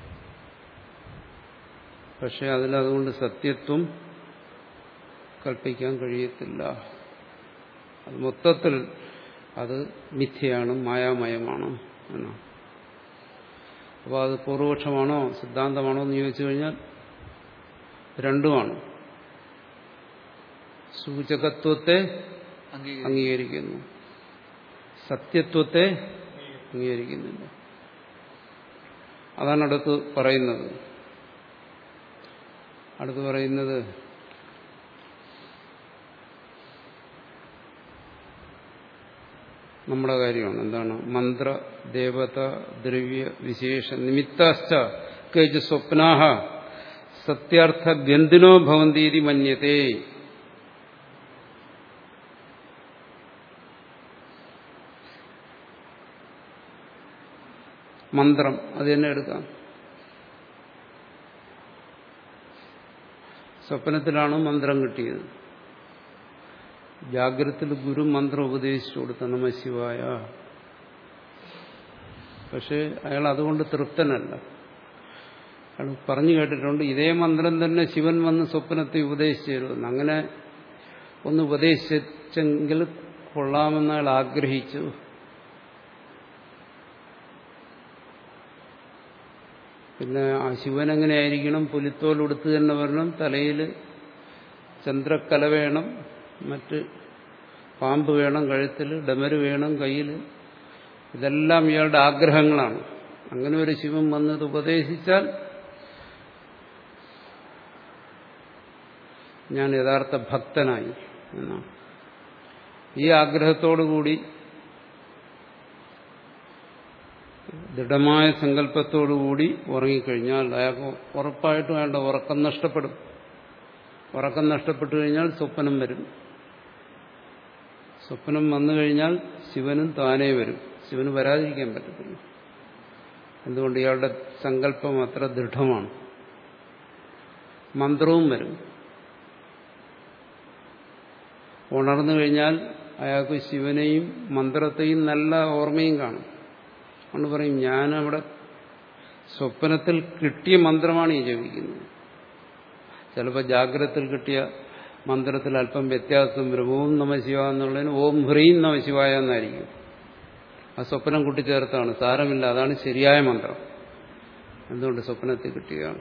പക്ഷെ അതിലതുകൊണ്ട് സത്യത്വം കൽപ്പിക്കാൻ കഴിയത്തില്ല അത് മൊത്തത്തിൽ അത് മിഥ്യയാണ് മായാമയമാണ് എന്നാണ് അപ്പോൾ അത് പൂർവപക്ഷമാണോ സിദ്ധാന്തമാണോ എന്ന് ചോദിച്ചു കഴിഞ്ഞാൽ രണ്ടുമാണ് സൂചകത്വത്തെ അംഗീകരിക്കുന്നു സത്യത്വത്തെ അംഗീകരിക്കുന്നില്ല അതാണ് അടുത്ത് പറയുന്നത് അടുത്ത് പറയുന്നത് നമ്മുടെ കാര്യമാണ് എന്താണ് മന്ത്ര ദേവത ദ്രവ്യ വിശേഷ നിമിത്താശ്ച കേജ് സ്വപ്നാഹ സത്യാർത്ഥ ഗന്ധിനോ ഭവന്തീതി മന്യത്തെ മന്ത്രം അത് തന്നെ എടുക്കാം സ്വപ്നത്തിലാണ് മന്ത്രം കിട്ടിയത് ജാഗ്രത്തിൽ ഗുരു മന്ത്രം ഉപദേശിച്ചു കൊടുത്ത നമ ശിവായ പക്ഷെ അയാൾ അതുകൊണ്ട് തൃപ്തനല്ല അയാൾ പറഞ്ഞു കേട്ടിട്ടുണ്ട് ഇതേ മന്ത്രം തന്നെ ശിവൻ വന്ന് സ്വപ്നത്തെ ഉപദേശിച്ചു തരുമെന്ന് അങ്ങനെ ഒന്ന് ഉപദേശിച്ചെങ്കിൽ കൊള്ളാമെന്ന് അയാൾ ആഗ്രഹിച്ചു പിന്നെ ആ ശിവൻ എങ്ങനെയായിരിക്കണം പുലിത്തോൽ ഉടുത്ത് തന്നെ വരണം തലയിൽ ചന്ദ്രക്കല വേണം മറ്റ് പാമ്പ് വേണം കഴുത്തിൽ ഡമര് വേണം കയ്യിൽ ഇതെല്ലാം ഇയാളുടെ ആഗ്രഹങ്ങളാണ് അങ്ങനെ ഒരു ശിവൻ വന്നത് ഉപദേശിച്ചാൽ ഞാൻ യഥാർത്ഥ ഭക്തനായി എന്നാണ് ഈ ആഗ്രഹത്തോടുകൂടി ദൃഢമായ സങ്കല്പത്തോടുകൂടി ഉറങ്ങിക്കഴിഞ്ഞാൽ അയാൾക്ക് ഉറപ്പായിട്ടും അയാളുടെ ഉറക്കം നഷ്ടപ്പെടും ഉറക്കം നഷ്ടപ്പെട്ടു കഴിഞ്ഞാൽ സ്വപ്നം വരും സ്വപ്നം വന്നു കഴിഞ്ഞാൽ ശിവനും താനേ വരും ശിവന് വരാതിരിക്കാൻ പറ്റത്തില്ല എന്തുകൊണ്ട് ഇയാളുടെ സങ്കല്പം അത്ര ദൃഢമാണ് മന്ത്രവും വരും ഉണർന്നു കഴിഞ്ഞാൽ അയാൾക്ക് ശിവനെയും മന്ത്രത്തെയും നല്ല ഓർമ്മയും കാണും കൊണ്ട് പറയും ഞാനവിടെ സ്വപ്നത്തിൽ കിട്ടിയ മന്ത്രമാണ് ഈ ജപിക്കുന്നത് ചിലപ്പോൾ ജാഗ്രതത്തിൽ കിട്ടിയ മന്ത്രത്തിൽ അല്പം വ്യത്യാസം വരും ഓം നമ ശിവ എന്നുള്ളതിന് ഓം ഹ്രീം നമ ശിവായ എന്നായിരിക്കും ആ സ്വപ്നം കൂട്ടിച്ചേർത്താണ് സാരമില്ല അതാണ് ശരിയായ മന്ത്രം എന്തുകൊണ്ട് സ്വപ്നത്തിൽ കിട്ടിയതാണ്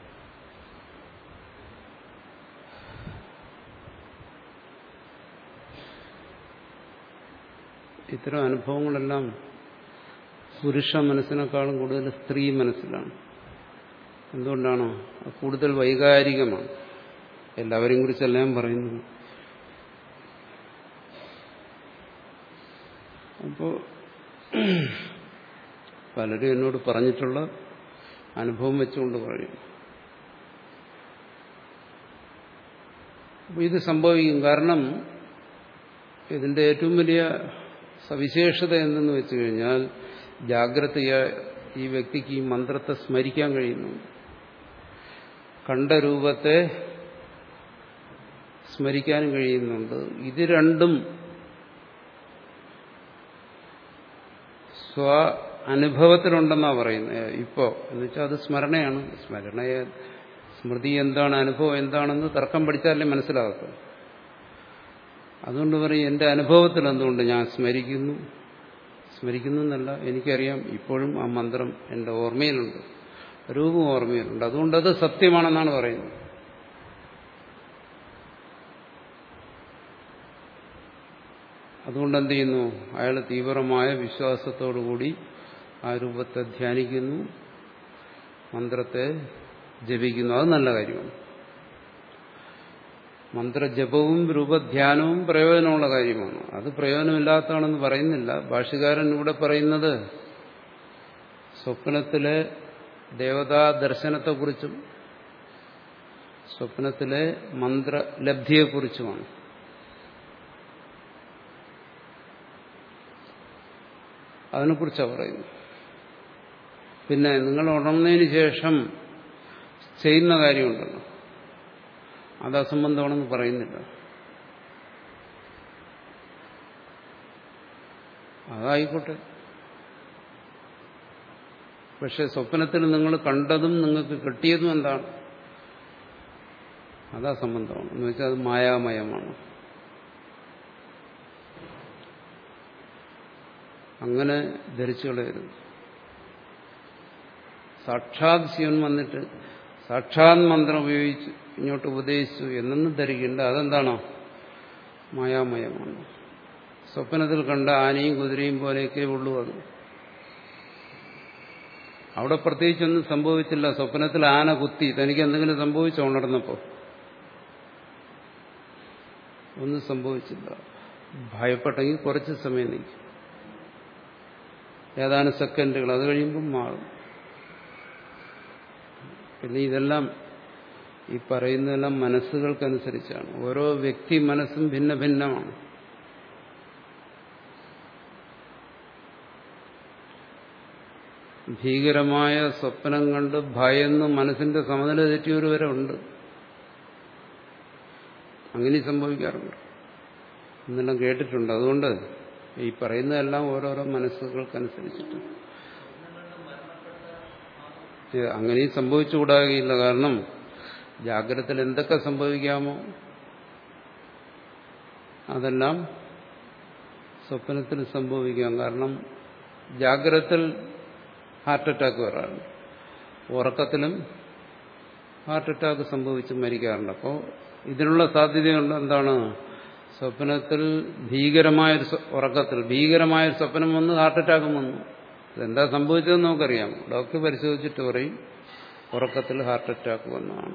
ഇത്തരം അനുഭവങ്ങളെല്ലാം പുരുഷ മനസ്സിനേക്കാളും കൂടുതൽ സ്ത്രീ മനസ്സിലാണ് എന്തുകൊണ്ടാണോ കൂടുതൽ വൈകാരികമാണ് എല്ലാവരെയും കുറിച്ചല്ല ഞാൻ പറയുന്നത് അപ്പോൾ പലരും എന്നോട് പറഞ്ഞിട്ടുള്ള അനുഭവം വെച്ചുകൊണ്ട് പറയും അപ്പോൾ ഇത് സംഭവിക്കും കാരണം ഇതിന്റെ ഏറ്റവും വലിയ സവിശേഷത എന്തെന്ന് വെച്ചു കഴിഞ്ഞാൽ ജാഗ്രത ഈ വ്യക്തിക്ക് ഈ മന്ത്രത്തെ സ്മരിക്കാൻ കഴിയുന്നു കണ്ട രൂപത്തെ സ്മരിക്കാനും കഴിയുന്നുണ്ട് ഇത് രണ്ടും സ്വ അനുഭവത്തിലുണ്ടെന്നാ പറയുന്നത് ഇപ്പോ എന്ന് വെച്ചാൽ അത് സ്മരണയാണ് സ്മരണയെ സ്മൃതി എന്താണ് അനുഭവം എന്താണെന്ന് തർക്കം പഠിച്ചാലേ മനസ്സിലാകത്തുള്ളൂ അതുകൊണ്ട് പറയും എന്റെ അനുഭവത്തിൽ എന്തുകൊണ്ട് ഞാൻ സ്മരിക്കുന്നു സ്മരിക്കുന്നു എന്നല്ല എനിക്കറിയാം ഇപ്പോഴും ആ മന്ത്രം എന്റെ ഓർമ്മയിലുണ്ട് രൂപം ഓർമ്മയിലുണ്ട് അതുകൊണ്ടത് സത്യമാണെന്നാണ് പറയുന്നത് അതുകൊണ്ട് എന്ത് ചെയ്യുന്നു അയാൾ തീവ്രമായ വിശ്വാസത്തോടുകൂടി ആ രൂപത്തെ ധ്യാനിക്കുന്നു മന്ത്രത്തെ ജപിക്കുന്നു അത് നല്ല കാര്യമാണ് മന്ത്രജപവും രൂപധ്യാനവും പ്രയോജനമുള്ള കാര്യമാണ് അത് പ്രയോജനമില്ലാത്തതാണെന്ന് പറയുന്നില്ല ഭാഷകാരൻ ഇവിടെ പറയുന്നത് സ്വപ്നത്തിലെ ദേവതാ ദർശനത്തെക്കുറിച്ചും സ്വപ്നത്തിലെ മന്ത്രലബ്ധിയെക്കുറിച്ചുമാണ് അതിനെക്കുറിച്ചാണ് പറയുന്നത് പിന്നെ നിങ്ങൾ ഉണർന്നതിന് ശേഷം ചെയ്യുന്ന കാര്യമുണ്ടല്ലോ അത് അസംബന്ധമാണെന്ന് പറയുന്നില്ല അതായിക്കോട്ടെ പക്ഷെ സ്വപ്നത്തിൽ നിങ്ങൾ കണ്ടതും നിങ്ങൾക്ക് കിട്ടിയതും എന്താണ് അതാ സംബന്ധമാണ് എന്ന് വെച്ചാൽ അത് മായാമയമാണ് അങ്ങനെ ധരിച്ചു കളയരുത് സാക്ഷാത് ശിവൻ വന്നിട്ട് സാക്ഷാത് മന്ത്രം ഉപയോഗിച്ച് ഇങ്ങോട്ട് ഉപദേശിച്ചു എന്നൊന്നും ധരിക്കേണ്ട അതെന്താണോ മായാമയമാണ് സ്വപ്നത്തിൽ കണ്ട ആനയും കുതിരയും പോലെയൊക്കെ ഉള്ളൂ അത് അവിടെ പ്രത്യേകിച്ചൊന്നും സംഭവിച്ചില്ല സ്വപ്നത്തിൽ ആന കുത്തി തനിക്ക് എന്തെങ്കിലും സംഭവിച്ചോ ഉണർന്നപ്പോ ഒന്നും സംഭവിച്ചില്ല ഭയപ്പെട്ടെങ്കിൽ കുറച്ച് സമയം നിൽക്കും ഏതാനും സെക്കൻഡുകൾ അത് കഴിയുമ്പം മാറും പിന്നെ ഇതെല്ലാം ഈ പറയുന്നതെല്ലാം മനസ്സുകൾക്കനുസരിച്ചാണ് ഓരോ വ്യക്തി മനസ്സും ഭിന്ന ഭിന്നമാണ് ഭീകരമായ സ്വപ്നം കണ്ട് ഭയന്ന് മനസ്സിന്റെ സമനില തെറ്റിയവർ വരെ ഉണ്ട് അങ്ങനെ സംഭവിക്കാറുണ്ട് എന്നെല്ലാം കേട്ടിട്ടുണ്ട് അതുകൊണ്ട് ഈ പറയുന്നതെല്ലാം ഓരോരോ മനസ്സുകൾക്കനുസരിച്ചിട്ട് അങ്ങനെയും സംഭവിച്ചുകൂടാകില്ല കാരണം ജാഗ്രതത്തിൽ എന്തൊക്കെ സംഭവിക്കാമോ അതെല്ലാം സ്വപ്നത്തിൽ സംഭവിക്കാം കാരണം ജാഗ്രതത്തിൽ ഹാർട്ട് അറ്റാക്ക് വരാറുണ്ട് ഉറക്കത്തിലും ഹാർട്ട് അറ്റാക്ക് സംഭവിച്ച് മരിക്കാറുണ്ട് അപ്പോൾ ഇതിനുള്ള സാധ്യതയുണ്ട് എന്താണ് സ്വപ്നത്തിൽ ഭീകരമായൊരു ഉറക്കത്തിൽ ഭീകരമായൊരു സ്വപ്നം വന്ന് ഹാർട്ട് അറ്റാക്കും വന്നു ഇതെന്താ സംഭവിച്ചതെന്ന് നമുക്കറിയാം ഡോക്ടർ പരിശോധിച്ചിട്ട് പറയും ഉറക്കത്തിൽ ഹാർട്ട് അറ്റാക്ക് വന്നതാണ്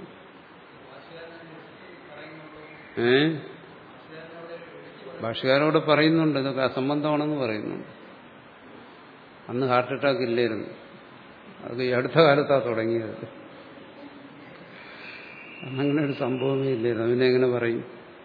ഏ ഭാഷകാരോട് പറയുന്നുണ്ട് ഇതൊക്കെ അസംബന്ധമാണെന്ന് പറയുന്നുണ്ട് അന്ന് ഹാർട്ട് അറ്റാക്ക് ഇല്ലായിരുന്നു അത് ഈ അടുത്ത കാലത്താണ് തുടങ്ങിയത് അന്നങ്ങനെ ഒരു സംഭവമേ ഇല്ലായിരുന്നു അതിനെ എങ്ങനെ പറയും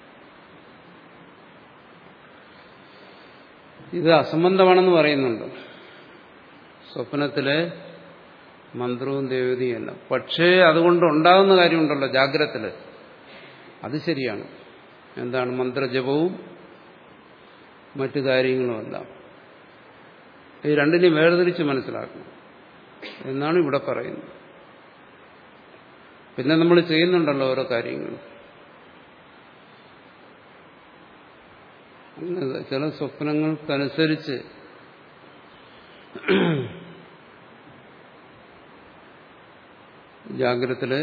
ഇത് അസംബന്ധമാണെന്ന് പറയുന്നുണ്ട് സ്വപ്നത്തിലെ മന്ത്രവും ദേവതയുമല്ല പക്ഷേ അതുകൊണ്ട് ഉണ്ടാകുന്ന കാര്യമുണ്ടല്ലോ ജാഗ്രതത്തില് അത് ശരിയാണ് എന്താണ് മന്ത്രജപവും മറ്റു കാര്യങ്ങളുമെല്ലാം ഈ രണ്ടിനെയും വേർതിരിച്ച് മനസ്സിലാക്കണം എന്നാണ് ഇവിടെ പറയുന്നത് പിന്നെ നമ്മൾ ചെയ്യുന്നുണ്ടല്ലോ ഓരോ കാര്യങ്ങൾ ചില സ്വപ്നങ്ങൾക്കനുസരിച്ച് ജാഗ്രതത്തില്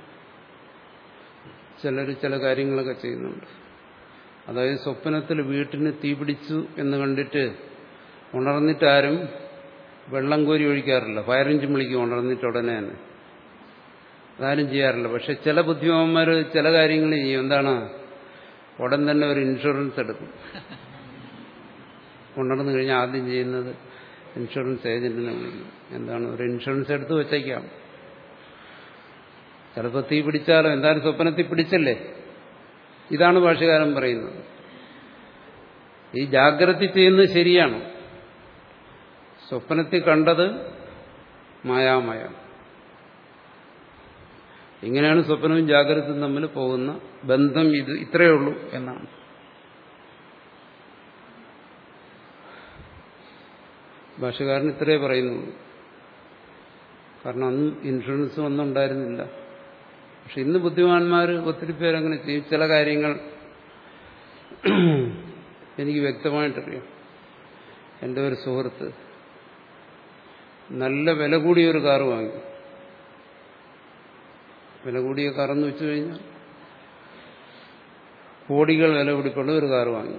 ചിലർ ചില കാര്യങ്ങളൊക്കെ ചെയ്യുന്നുണ്ട് അതായത് സ്വപ്നത്തിൽ വീട്ടിന് തീപിടിച്ചു എന്ന് കണ്ടിട്ട് ഉണർന്നിട്ടാരും വെള്ളം കോരി ഒഴിക്കാറില്ല ഫയർ എഞ്ചിൻ വിളിക്കും ഉണർന്നിട്ട് ഉടനെ തന്നെ അതാരും ചെയ്യാറില്ല പക്ഷെ ചില ബുദ്ധിമാന്മാർ ചില കാര്യങ്ങൾ ചെയ്യും എന്താണ് ഉടൻ തന്നെ ഒരു ഇൻഷുറൻസ് എടുക്കും ഉണർന്നു കഴിഞ്ഞാൽ ആദ്യം ചെയ്യുന്നത് ഇൻഷുറൻസ് ഏജന്റിനെ വിളിക്കും എന്താണ് ഒരു ഇൻഷുറൻസ് എടുത്ത് വെച്ചേക്കാം ചിലപ്പോൾ തീ പിടിച്ചാലോ എന്തായാലും സ്വപ്നത്തിൽ പിടിച്ചല്ലേ ഇതാണ് ഭാഷകാരൻ പറയുന്നത് ഈ ജാഗ്രത ചെയ്യുന്നത് ശരിയാണ് സ്വപ്നത്തിൽ കണ്ടത് മായാമയ ഇങ്ങനെയാണ് സ്വപ്നവും ജാഗ്രതയും തമ്മിൽ പോകുന്ന ബന്ധം ഇത് ഇത്രയേ ഉള്ളൂ എന്നാണ് ഭാഷകാരൻ ഇത്രയേ പറയുന്നുള്ളൂ കാരണം അന്ന് ഇൻഷുറൻസ് ഒന്നും ഉണ്ടായിരുന്നില്ല പക്ഷെ ഇന്ന് ബുദ്ധിമാന്മാർ ഒത്തിരി പേരങ്ങനെ ചെയ്യും ചില കാര്യങ്ങൾ എനിക്ക് വ്യക്തമായിട്ടറിയാം എൻ്റെ ഒരു സുഹൃത്ത് നല്ല വില കൂടിയ ഒരു കാറ് വാങ്ങി വില കൂടിയ കാറെന്ന് വെച്ചു കഴിഞ്ഞാൽ കോടികൾ വില പിടിപ്പുള്ള ഒരു കാറ് വാങ്ങി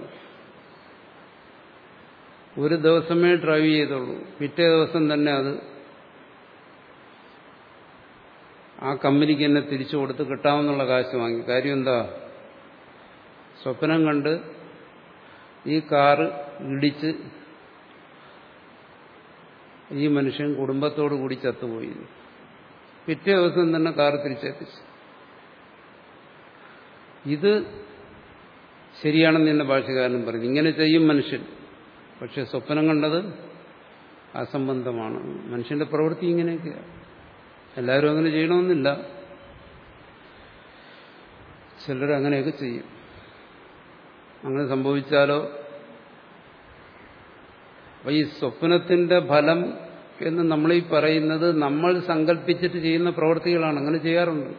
ഒരു ദിവസമേ ഡ്രൈവ് ചെയ്തുള്ളൂ പിറ്റേ ദിവസം തന്നെ അത് ആ കമ്പനിക്ക് തന്നെ തിരിച്ചു കൊടുത്ത് കിട്ടാമെന്നുള്ള കാശ് വാങ്ങി കാര്യം എന്താ സ്വപ്നം കണ്ട് ഈ കാറ് ഇടിച്ച് ഈ മനുഷ്യൻ കുടുംബത്തോടു കൂടി ചത്തുപോയി പിറ്റേ ദിവസം തന്നെ കാറ് തിരിച്ചെത്തിച്ചു ഇത് ശരിയാണെന്ന് എന്നെ ഭാഷകാരനും പറഞ്ഞു ഇങ്ങനെ ചെയ്യും മനുഷ്യൻ പക്ഷെ സ്വപ്നം കണ്ടത് അസംബന്ധമാണ് മനുഷ്യന്റെ പ്രവൃത്തി ഇങ്ങനെയൊക്കെയാണ് എല്ലാവരും അങ്ങനെ ചെയ്യണമെന്നില്ല ചിലർ അങ്ങനെയൊക്കെ ചെയ്യും അങ്ങനെ സംഭവിച്ചാലോ അപ്പൊ ഈ സ്വപ്നത്തിന്റെ ഫലം എന്ന് നമ്മളീ പറയുന്നത് നമ്മൾ സങ്കല്പിച്ചിട്ട് ചെയ്യുന്ന പ്രവൃത്തികളാണ് അങ്ങനെ ചെയ്യാറുണ്ട്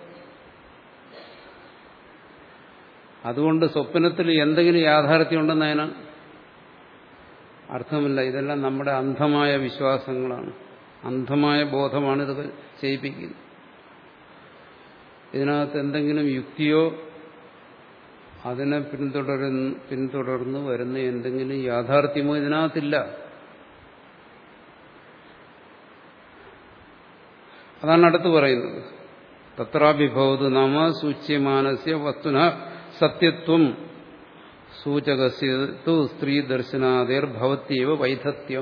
അതുകൊണ്ട് സ്വപ്നത്തിൽ എന്തെങ്കിലും യാഥാർത്ഥ്യമുണ്ടെന്ന് അതിന് അർത്ഥമില്ല ഇതെല്ലാം നമ്മുടെ അന്ധമായ വിശ്വാസങ്ങളാണ് അന്ധമായ ബോധമാണ് ഇതൊക്കെ ചെയ്യിപ്പിക്കുന്നത് ഇതിനകത്ത് എന്തെങ്കിലും യുക്തിയോ അതിനെ പിന്തുടരുന്ന് പിന്തുടർന്ന് വരുന്ന എന്തെങ്കിലും യാഥാർത്ഥ്യമോ ഇതിനകത്തില്ല അതാണ് അടുത്ത് പറയുന്നത് തത്രാഭിഭവത് നാമ സൂച്യമാനസ്യ വസ്തുന സത്യത്വം സൂചകസ്യ തു സ്ത്രീ ദർശനാദേർ ഭവത്യവ വൈധത്യം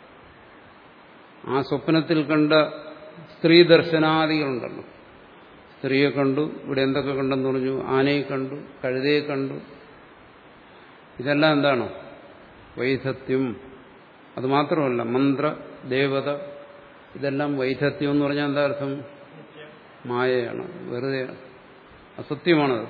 ആ സ്വപ്നത്തിൽ കണ്ട സ്ത്രീ ദർശനാദികളുണ്ടല്ലോ സ്ത്രീയെ കണ്ടു ഇവിടെ എന്തൊക്കെ കണ്ടെന്ന് പറഞ്ഞു ആനയെ കണ്ടു കഴുതയെ കണ്ടു ഇതെല്ലാം എന്താണ് വൈധത്യം അത് മാത്രമല്ല മന്ത്ര ദേവത ഇതെല്ലാം വൈധത്യം എന്ന് പറഞ്ഞാൽ എന്താ അർത്ഥം മായയാണ് വെറുതെയാണ് അസത്യമാണത്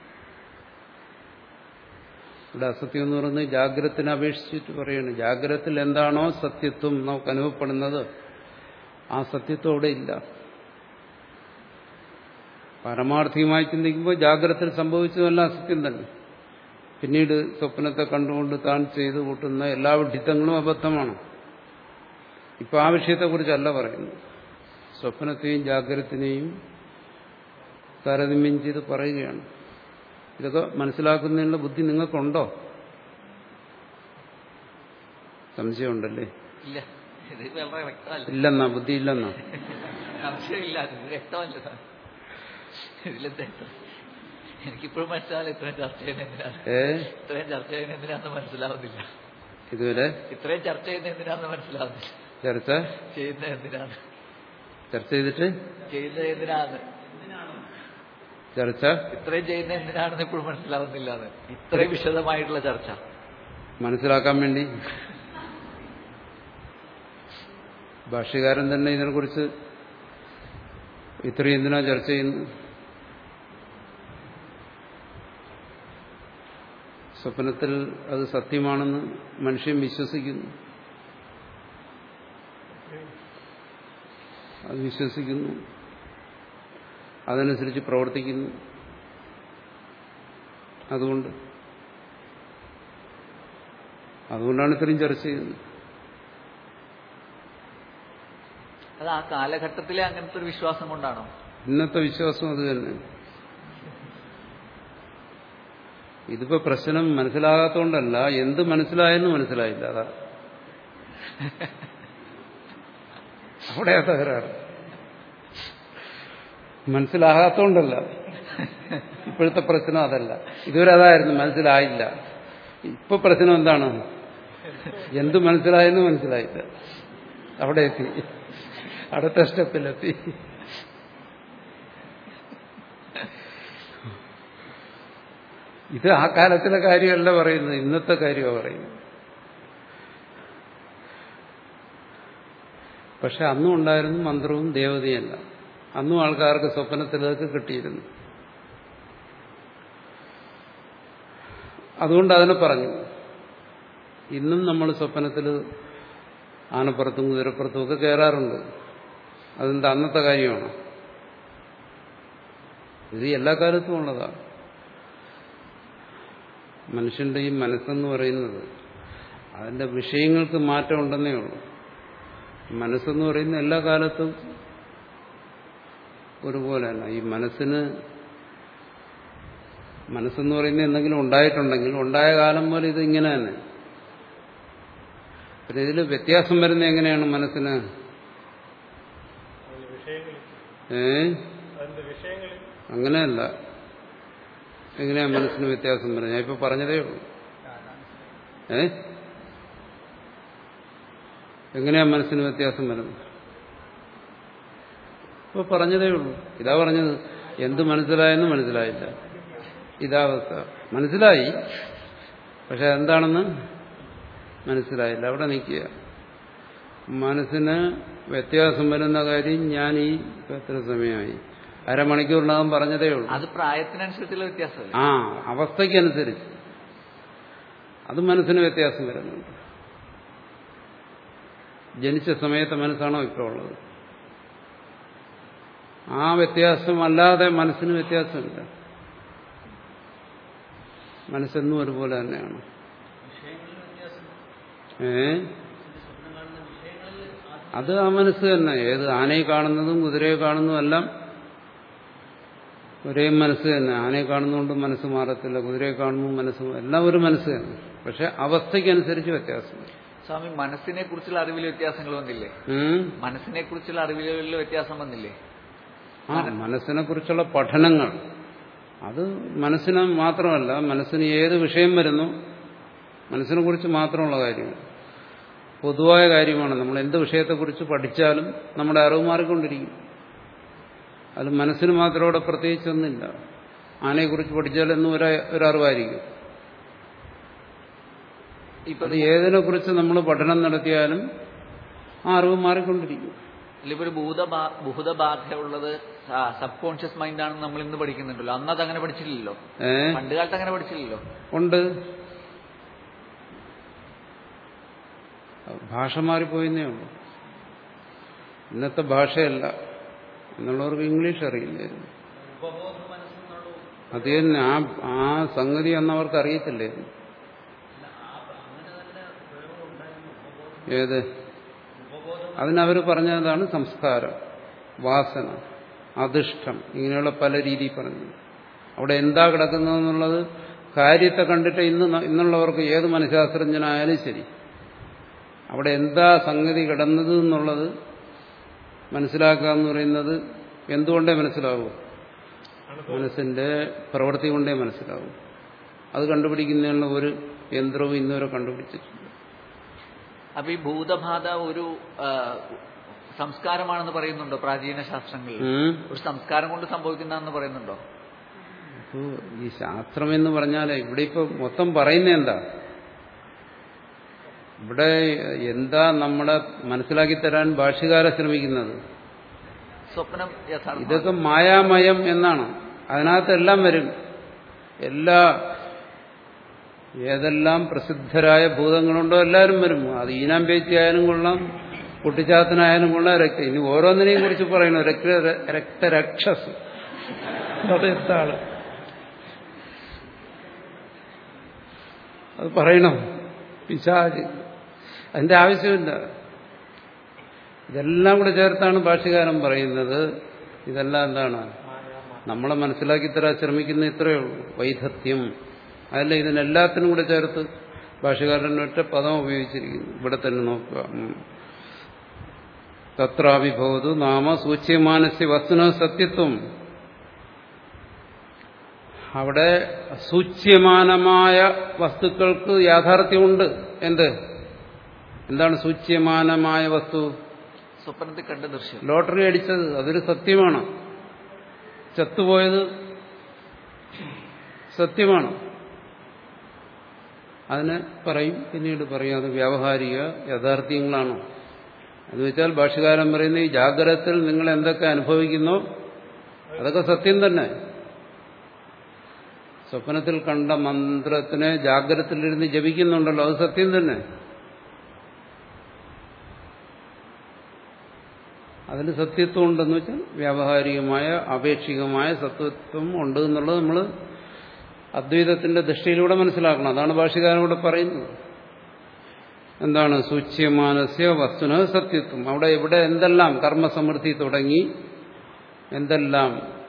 ഇവിടെ അസത്യം എന്ന് പറയുന്നത് ജാഗ്രതത്തിനെ അപേക്ഷിച്ചിട്ട് പറയുകയാണ് ജാഗ്രതത്തിൽ എന്താണോ സത്യത്വം നമുക്ക് അനുഭവപ്പെടുന്നത് ആ സത്യത്വം അവിടെ ഇല്ല പരമാർത്ഥികമായി ചിന്തിക്കുമ്പോൾ ജാഗ്രതത്തിൽ സംഭവിച്ചതല്ല അസത്യം തന്നെ പിന്നീട് സ്വപ്നത്തെ കണ്ടുകൊണ്ട് താൻ ചെയ്തു കൂട്ടുന്ന എല്ലാ വിഡിത്തങ്ങളും അബദ്ധമാണ് ഇപ്പൊ ആ വിഷയത്തെക്കുറിച്ചല്ല പറയുന്നത് സ്വപ്നത്തെയും ജാഗ്രതത്തിനെയും താരതമ്യം ചെയ്ത് പറയുകയാണ് ഇതൊക്കെ മനസ്സിലാക്കുന്നതിനുള്ള ബുദ്ധി നിങ്ങൾക്കുണ്ടോ സംശയമുണ്ടല്ലേ ഇല്ല ഇത് വളരെ വ്യക്തമല്ല ഇല്ലെന്നാ ബുദ്ധി ഇല്ലെന്നാ സംശയമില്ല ഇത് വ്യക്തമല്ല ഇതിലെന്താ ഇത്ര? എനിക്കിപ്പോഴും മനസ്സിലാവില്ല ഇത്രയും ചർച്ച ചെയ്യുന്ന എന്തിനാണ് ഏ ഇത്രയും ചർച്ച ചെയ്യുന്ന എന്തിനാന്ന് മനസ്സിലാവുന്നില്ല ഇതുവരെ ഇത്രയും ചർച്ച ചെയ്യുന്ന എന്തിനാന്ന് മനസ്സിലാവുന്നില്ല ചർച്ച ചെയ്യുന്ന എന്തിനാണ് ചർച്ച ചെയ്തിട്ട് ചെയ്യുന്നത് എന്തിനാണ് ചർച്ച ഇത്രയും ചെയ്യുന്ന എന്തിനാണെന്ന് ഇപ്പോഴും മനസ്സിലാവുന്നില്ല എന്ന് ഇത്രയും വിശദമായിട്ടുള്ള ചർച്ച മനസ്സിലാക്കാൻ വേണ്ടി ഭാഷ്യകാരൻ തന്നെ ഇതിനെക്കുറിച്ച് ഇത്രയും എന്തിനാ ചർച്ച ചെയ്യുന്നു സ്വപ്നത്തിൽ അത് സത്യമാണെന്ന് മനുഷ്യൻ വിശ്വസിക്കുന്നു അത് വിശ്വസിക്കുന്നു അതനുസരിച്ച് പ്രവർത്തിക്കുന്നു അതുകൊണ്ട് അതുകൊണ്ടാണ് ഇത്രയും ചർച്ച ചെയ്യുന്നത് അത് ആ കാലഘട്ടത്തിലെ അങ്ങനത്തെ ഒരു വിശ്വാസം കൊണ്ടാണോ ഇന്നത്തെ വിശ്വാസം അത് തന്നെ ഇതിപ്പോ പ്രശ്നം മനസ്സിലാകാത്തോണ്ടല്ല എന്ത് മനസ്സിലായെന്ന് മനസ്സിലായില്ല അതാ അവിടെയാ തകരാറ് മനസ്സിലാകാത്തോണ്ടല്ല ഇപ്പോഴത്തെ പ്രശ്നം അതല്ല ഇതുവരെ അതായിരുന്നു മനസ്സിലായില്ല ഇപ്പൊ പ്രശ്നം എന്താണ് എന്ത് മനസ്സിലായെന്ന് മനസ്സിലായില്ല അവിടെ എത്തി അടുത്ത സ്റ്റെപ്പിലെത്തി ഇത് ആ കാലത്തിലെ കാര്യമല്ല പറയുന്നത് ഇന്നത്തെ കാര്യമാണ് പറയുന്നത് പക്ഷെ അന്നും ഉണ്ടായിരുന്നു മന്ത്രവും ദേവതയല്ല അന്നും ആൾക്കാർക്ക് സ്വപ്നത്തിലേക്ക് കിട്ടിയിരുന്നു അതുകൊണ്ട് അതിനെ പറഞ്ഞു ഇന്നും നമ്മൾ സ്വപ്നത്തിൽ ആനപ്പുറത്തും കുതിരപ്പുറത്തും ഒക്കെ കയറാറുണ്ട് അതെന്താ അന്നത്തെ കാര്യമാണ് ഇത് എല്ലാ കാലത്തും ഉള്ളതാണ് മനുഷ്യന്റെ ഈ മനസ്സെന്ന് പറയുന്നത് അതിന്റെ വിഷയങ്ങൾക്ക് മാറ്റം ഉണ്ടെന്നേ ഉള്ളൂ മനസ്സെന്ന് പറയുന്ന എല്ലാ കാലത്തും ഒരുപോലെയല്ല ഈ മനസ്സിന് മനസ്സെന്ന് പറയുന്ന എന്തെങ്കിലും ഉണ്ടായിട്ടുണ്ടെങ്കിൽ ഉണ്ടായ കാലം പോലെ ഇത് ഇങ്ങനെ തന്നെ പിന്നെ ഇതിൽ വ്യത്യാസം വരുന്നത് എങ്ങനെയാണ് മനസ്സിന് ഏ അങ്ങനെയല്ല എങ്ങനെയാ മനസ്സിന് വ്യത്യാസം വരുന്നത് ഞാൻ ഇപ്പൊ പറഞ്ഞതേ ഉള്ളൂ ഏ എങ്ങനെയാ മനസ്സിന് വ്യത്യാസം വരുന്നത് ഇപ്പൊ പറഞ്ഞതേ ഉള്ളൂ ഇതാ പറഞ്ഞത് എന്ത് മനസ്സിലായെന്ന് മനസ്സിലായില്ല ഇതാവസ്ഥ മനസ്സിലായി പക്ഷെ എന്താണെന്ന് മനസ്സിലായില്ല അവിടെ നിൽക്കുക മനസ്സിന് വ്യത്യാസം വരുന്ന കാര്യം ഞാൻ ഈ ഇപ്പൊ എത്ര സമയമായി അരമണിക്കൂറിനകം പറഞ്ഞതേ ഉള്ളൂ അത് പ്രായത്തിനനുസരിച്ചുള്ള വ്യത്യാസമല്ലേ ആ അവസ്ഥയ്ക്കനുസരിച്ച് അത് മനസ്സിന് വ്യത്യാസം വരുന്നുണ്ട് ജനിച്ച സമയത്തെ മനസ്സാണോ ഇപ്പോൾ ഉള്ളത് ആ വ്യത്യാസമല്ലാതെ മനസ്സിന് വ്യത്യാസമില്ല മനസ്സെന്നും ഒരുപോലെ തന്നെയാണ് ഏ അത് ആ മനസ്സ് തന്നെ ഏത് ആനയെ കാണുന്നതും കുതിരയെ കാണുന്നതും എല്ലാം ഒരേ മനസ്സ് തന്നെ ആനയെ കാണുന്നതുകൊണ്ട് മനസ്സ് മാറത്തില്ല കുതിരയെ കാണുമ്പോൾ മനസ്സ് എല്ലാം ഒരു മനസ്സ് തന്നെ പക്ഷെ അവസ്ഥയ്ക്കനുസരിച്ച് വ്യത്യാസം സ്വാമി മനസ്സിനെ കുറിച്ചുള്ള അറിവിൽ വ്യത്യാസങ്ങൾ വന്നില്ലേ ഉം? മനസ്സിനെ കുറിച്ചുള്ള അറിവിൽ വ്യത്യാസം വന്നില്ലേ ആ മനസ്സിനെ കുറിച്ചുള്ള പഠനങ്ങൾ അത് മനസ്സിന് മാത്രമല്ല മനസ്സിന് ഏത് വിഷയം വരുന്നു മനസ്സിനെ കുറിച്ച് മാത്രമുള്ള കാര്യമാണ് പൊതുവായ കാര്യമാണ് നമ്മൾ എന്ത് വിഷയത്തെക്കുറിച്ച് പഠിച്ചാലും നമ്മുടെ അറിവ് മാറിക്കൊണ്ടിരിക്കും അത് മനസ്സിന് മാത്രം അവിടെ പ്രത്യേകിച്ചൊന്നുമില്ല ആനയെക്കുറിച്ച് പഠിച്ചാലെന്നും ഒരു ഒരറിവായിരിക്കും ഇപ്പൊ അത് ഏതിനെ കുറിച്ച് നമ്മൾ പഠനം നടത്തിയാലും ആ അറിവ് മാറിക്കൊണ്ടിരിക്കും ഇപ്പൊ ഒരു ഭൂതബാ ഭൂതബാധയുള്ളത് സബ് കോൺഷ്യസ് മൈൻഡ് ആണെന്ന് നമ്മൾ ഇന്ന് പഠിക്കുന്നുണ്ടല്ലോ അന്ന് അത് അങ്ങനെ പഠിച്ചില്ലല്ലോ ഏ പണ്ട് കാലത്ത് അങ്ങനെ പഠിച്ചില്ലല്ലോ ഉണ്ട് ഭാഷ മാറിപ്പോയെന്നേ ഉള്ളൂ ഇന്നത്തെ ഭാഷയല്ല എന്നുള്ളവർക്ക് ഇംഗ്ലീഷ് അറിയില്ലായിരുന്നു അത് തന്നെ ആ ആ സംഗതി അന്നവർക്ക് അറിയത്തില്ലായിരുന്നു ഏത് അതിനവർ പറഞ്ഞതാണ് സംസ്കാരം വാസന അധിഷ്ഠം ഇങ്ങനെയുള്ള പല രീതിയിൽ പറഞ്ഞു അവിടെ എന്താ കിടക്കുന്നതെന്നുള്ളത് കാര്യത്തെ കണ്ടിട്ട് ഇന്ന് ന- ഇന്നുള്ളവർക്ക് ഏത് മനഃശാസ്ത്രജ്ഞനായാലും ശരി അവിടെ എന്താ സംഗതി കിടന്നത് എന്നുള്ളത് മനസ്സിലാക്കുക എന്ന് പറയുന്നത് എന്തുകൊണ്ടേ മനസ്സിലാവൂ മനസ്സിന്റെ പ്രവൃത്തി കൊണ്ടേ മനസ്സിലാവും അത് കണ്ടുപിടിക്കുന്നതിനുള്ള ഒരു യന്ത്രവും ഇന്നുവരെ കണ്ടുപിടിച്ചിട്ടില്ല അപ്പൊ ഈ ഭൂതബാധ ഒരു ആ, സംസ്കാരമാണെന്ന് പറയുന്നുണ്ടോ പ്രാചീന ശാസ്ത്രങ്ങളിൽ ഉം. ഒരു സംസ്കാരം കൊണ്ട് സംഭവിക്കുന്നതെന്ന് പറയുന്നുണ്ടോ അപ്പോ ഈ ശാസ്ത്രം എന്ന് പറഞ്ഞാൽ ഇവിടെ ഇപ്പൊ മൊത്തം പറയുന്ന എന്താ ഇവിടെ എന്താ നമ്മളെ മനസ്സിലാക്കി തരാൻ ഭാഷ്യകാരെ ശ്രമിക്കുന്നത് സ്വപ്നം യഥാർത്ഥ ഇതൊക്കെ മായാമയം എന്നാണ് അതിനകത്തെല്ലാം വരും എല്ലാ ഏതെല്ലാം പ്രസിദ്ധരായ ഭൂതങ്ങളുണ്ടോ എല്ലാവരും വരും അത് ഈനാം പേച്ചി ആയാലും കൊള്ളാം കുട്ടിച്ചാത്തനായാലും കൊള്ളാം രക്ത ഇനി ഓരോന്നിനെയും കുറിച്ച് പറയണു രക്ത രക്തരക്ഷസ് അതെത്താണ് അത് പറയണം പിശാജ് അതിന്റെ ആവശ്യമില്ല ഇതെല്ലാം കൂടെ ചേർത്താണ് ഭാഷ്യകാരൻ പറയുന്നത് ഇതെല്ലാം എന്താണ് നമ്മളെ മനസ്സിലാക്കി തരാൻ ശ്രമിക്കുന്ന ഇത്രയേ ഉള്ളൂ വൈധത്യം അതല്ല ഇതിനെല്ലാത്തിനും കൂടെ ചേർത്ത് ഭാഷകാരൻ ഒറ്റ പദം ഉപയോഗിച്ചിരിക്കുന്നു ഇവിടെ തന്നെ നോക്കുക ഉം. തത്രാവിഭവതു നാമ സൂച്യമാനസ്യ വസ്തുന സത്യത്വം അവിടെ സൂച്യമാനമായ വസ്തുക്കൾക്ക് യാഥാർത്ഥ്യമുണ്ട് എന്ത് എന്താണ് സൂച്യമാനമായ വസ്തു സ്വപ്നത്തിൽ കണ്ട ദൃശ്യം ലോട്ടറി അടിച്ചത് അതൊരു സത്യമാണ് ചത്തുപോയത് സത്യമാണ് അതിന് പറയും പിന്നീട് പറയും അത് വ്യാവഹാരിക യാഥാർത്ഥ്യങ്ങളാണ് എന്ന് വെച്ചാൽ ഭാഷകാരൻ പറയുന്ന ഈ ജാഗ്രതത്തിൽ നിങ്ങൾ എന്തൊക്കെ അനുഭവിക്കുന്നോ അതൊക്കെ സത്യം തന്നെ സ്വപ്നത്തിൽ കണ്ട മന്ത്രത്തിനെ ജാഗ്രതത്തിലിരുന്ന് ജപിക്കുന്നുണ്ടല്ലോ അത് സത്യം തന്നെ അതിന് സത്യത്വം ഉണ്ടെന്ന് വെച്ചാൽ വ്യാവഹാരികമായ ആപേക്ഷികമായ സത്വത്വം ഉണ്ട് എന്നുള്ളത് നമ്മൾ അദ്വൈതത്തിന്റെ ദൃഷ്ടിയിലൂടെ മനസ്സിലാക്കണം അതാണ് ഭാഷകാരനോട് പറയുന്നത് എന്താണ് സൂച്യമാനസ്യ വസ്തുന സത്യത്വം അവിടെ ഇവിടെ എന്തെല്ലാം കർമ്മസമൃദ്ധി തുടങ്ങി എന്തെല്ലാം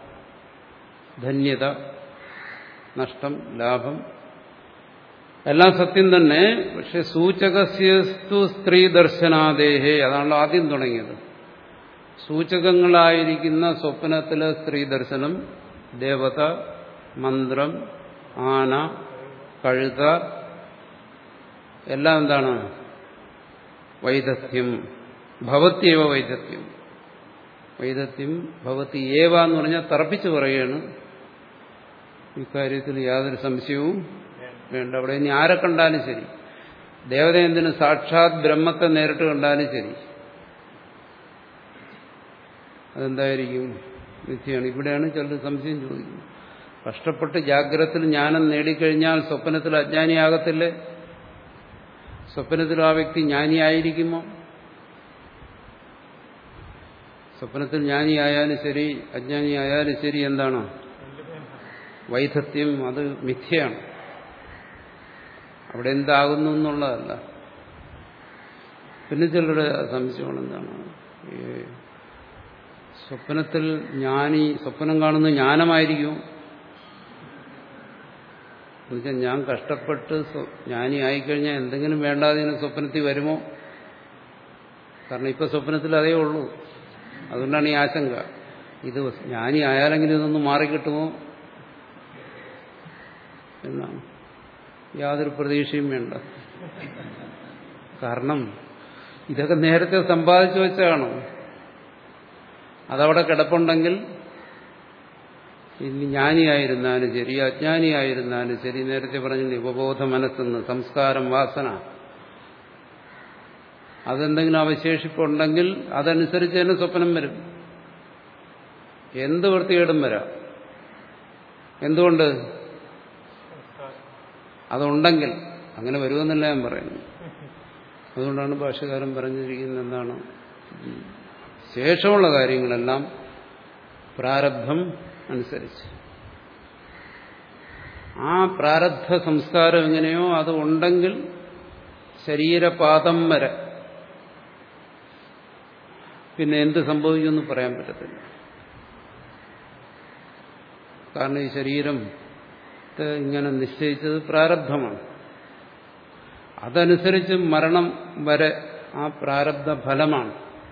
ധന്യത നഷ്ടം ലാഭം എല്ലാം സത്യം തന്നെ പക്ഷെ സൂചകസ്യസ്തു സ്ത്രീ ദർശനാദേഹേ അതാണല്ലോ ആദ്യം തുടങ്ങിയത് സൂചകങ്ങളായിരിക്കുന്ന സ്വപ്നത്തിലെ സ്ത്രീ ദർശനം ദേവത മന്ത്രം ആന കഴുത എല്ലാം എന്താണ് വൈദഗ്ധ്യം ഭവത്യവ വൈദഗ്ധ്യം വൈദഗ്ധ്യം ഭവത്തി ഏവ എന്ന് പറഞ്ഞാൽ തറപ്പിച്ച് പറയുകയാണ് ഇക്കാര്യത്തിൽ യാതൊരു സംശയവും വേണ്ട അവിടെ ഇനി ആരെ കണ്ടാലും ശരി ദേവത എന്തിനു സാക്ഷാത് ബ്രഹ്മത്തെ നേരിട്ട് കണ്ടാലും ശരി അതെന്തായിരിക്കും മിഥ്യയാണ് ഇവിടെയാണ് ചിലർ സംശയം ചോദിക്കുന്നത് കഷ്ടപ്പെട്ട് ജാഗ്രതത്തിൽ ജ്ഞാനം നേടിക്കഴിഞ്ഞാൽ സ്വപ്നത്തിൽ അജ്ഞാനിയാകത്തില്ലേ സ്വപ്നത്തിൽ ആ വ്യക്തി ജ്ഞാനിയായിരിക്കുമോ സ്വപ്നത്തിൽ ജ്ഞാനിയായാലും ശരി അജ്ഞാനിയായാലും ശരി എന്താണ് വൈധത്യം അത് മിഥ്യയാണ് അവിടെ എന്താകുന്നു എന്നുള്ളതല്ല പിന്നെ ചിലരുടെ സംശയമാണ് എന്താണ് ഈ സ്വപ്നത്തിൽ ജ്ഞാനി സ്വപ്നം കാണുന്ന ജ്ഞാനമായിരിക്കും എന്നുവെച്ചാൽ ഞാൻ കഷ്ടപ്പെട്ട് സ്വ- ജ്ഞാനി ആയിക്കഴിഞ്ഞാൽ എന്തെങ്കിലും വേണ്ടാതിന് സ്വപ്നത്തിൽ വരുമോ കാരണം ഇപ്പൊ സ്വപ്നത്തിൽ അതേ ഉള്ളൂ അതുകൊണ്ടാണ് ഈ ആശങ്ക ഇത് ജ്ഞാനി ആയാലെങ്കിലും ഇതൊന്ന് മാറിക്കിട്ടുമോ എന്നാണ് യാതൊരു പ്രതീക്ഷയും വേണ്ട കാരണം ഇതൊക്കെ നേരത്തെ സമ്പാദിച്ചു വെച്ചതാണോ അതവിടെ കിടപ്പുണ്ടെങ്കിൽ ഇനി ജ്ഞാനിയായിരുന്നാലും ശരി അജ്ഞാനിയായിരുന്നാലും ശരി നേരത്തെ പറഞ്ഞില്ലേ ഉപബോധ മനസ്സെന്ന് സംസ്കാരം വാസന അതെന്തെങ്കിലും അവശേഷിപ്പുണ്ടെങ്കിൽ അതനുസരിച്ച് തന്നെ സ്വപ്നം വരും എന്ത് വൃത്തികേടും വരാം എന്തുകൊണ്ട് അതുണ്ടെങ്കിൽ അങ്ങനെ വരുമെന്നല്ല ഞാൻ പറയുന്നു അതുകൊണ്ടാണ് ഭാഷകാരൻ പറഞ്ഞിരിക്കുന്നത് എന്താണ് ശേഷമുള്ള കാര്യങ്ങളെല്ലാം പ്രാരബ്ധം അനുസരിച്ച് ആ പ്രാരബ്ധ സംസ്കാരം എങ്ങനെയോ അത് ഉണ്ടെങ്കിൽ ശരീരപാദം വരെ പിന്നെ എന്ത് സംഭവിക്കുമെന്ന് പറയാൻ പറ്റത്തില്ല കാരണം ഈ ശരീരം ഇങ്ങനെ നിശ്ചയിച്ചത് പ്രാരബ്ധമാണ് അതനുസരിച്ച് മരണം വരെ ആ പ്രാരബ്ധ ഫലമാണ്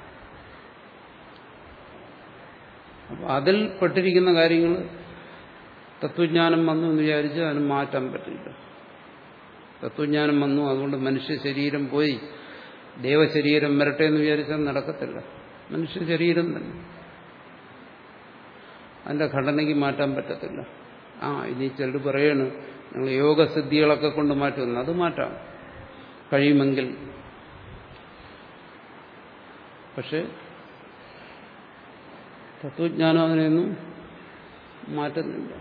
അപ്പൊ അതിൽ പെട്ടിരിക്കുന്ന കാര്യങ്ങൾ തത്വജ്ഞാനം വന്നു എന്ന് വിചാരിച്ച് അതിന് മാറ്റാൻ പറ്റില്ല തത്വജ്ഞാനം വന്നു അതുകൊണ്ട് മനുഷ്യ ശരീരം പോയി ദേവശരീരം വരട്ടെ എന്ന് വിചാരിച്ചാൽ നടക്കത്തില്ല മനുഷ്യ ശരീരം തന്നെ അതിന്റെ ഘടനയ്ക്ക് മാറ്റാൻ പറ്റത്തില്ല ആ ഇനി ചിലർ പറയാണ് നിങ്ങൾ യോഗസിദ്ധികളൊക്കെ കൊണ്ട് മാറ്റുമെന്ന് അത് മാറ്റാം കഴിയുമെങ്കിൽ പക്ഷെ തത്വജ്ഞാനം അതിനെയൊന്നും മാറ്റുന്നില്ല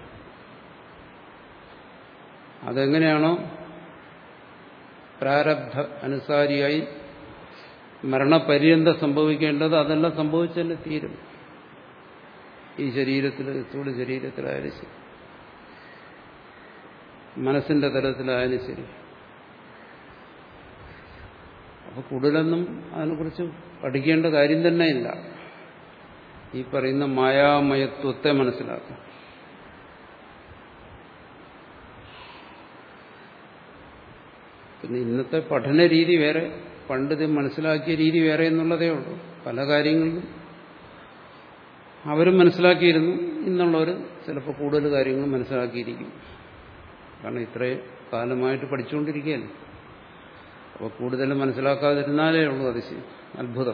അതെങ്ങനെയാണോ പ്രാരബ്ധ അനുസാരിയായി മരണപര്യന്തം സംഭവിക്കേണ്ടത് അതെല്ലാം സംഭവിച്ചല്ലേ തീരും ഈ ശരീരത്തിൽ സ്ഥൂല ശരീരത്തിലായാലും ശരി മനസ്സിന്റെ തലത്തിലായാലും ശരി അപ്പൊ കൂടുതലൊന്നും അതിനെക്കുറിച്ച് പഠിക്കേണ്ട കാര്യം തന്നെ ഇല്ല ഈ പറയുന്ന മായാമയത്വത്തെ മനസ്സിലാക്കാം പിന്നെ ഇന്നത്തെ പഠന രീതി വേറെ പണ്ടിത് മനസ്സിലാക്കിയ രീതി വേറെ എന്നുള്ളതേ ഉള്ളൂ പല കാര്യങ്ങളിലും അവരും മനസ്സിലാക്കിയിരുന്നു ഇന്നുള്ളവർ ചിലപ്പോൾ കൂടുതൽ കാര്യങ്ങൾ മനസ്സിലാക്കിയിരിക്കും കാരണം ഇത്രയും കാലമായിട്ട് പഠിച്ചുകൊണ്ടിരിക്കുകയല്ലേ അപ്പോൾ കൂടുതൽ മനസ്സിലാക്കാതിരുന്നാലേ ഉള്ളൂ അതിശയം അത്ഭുതം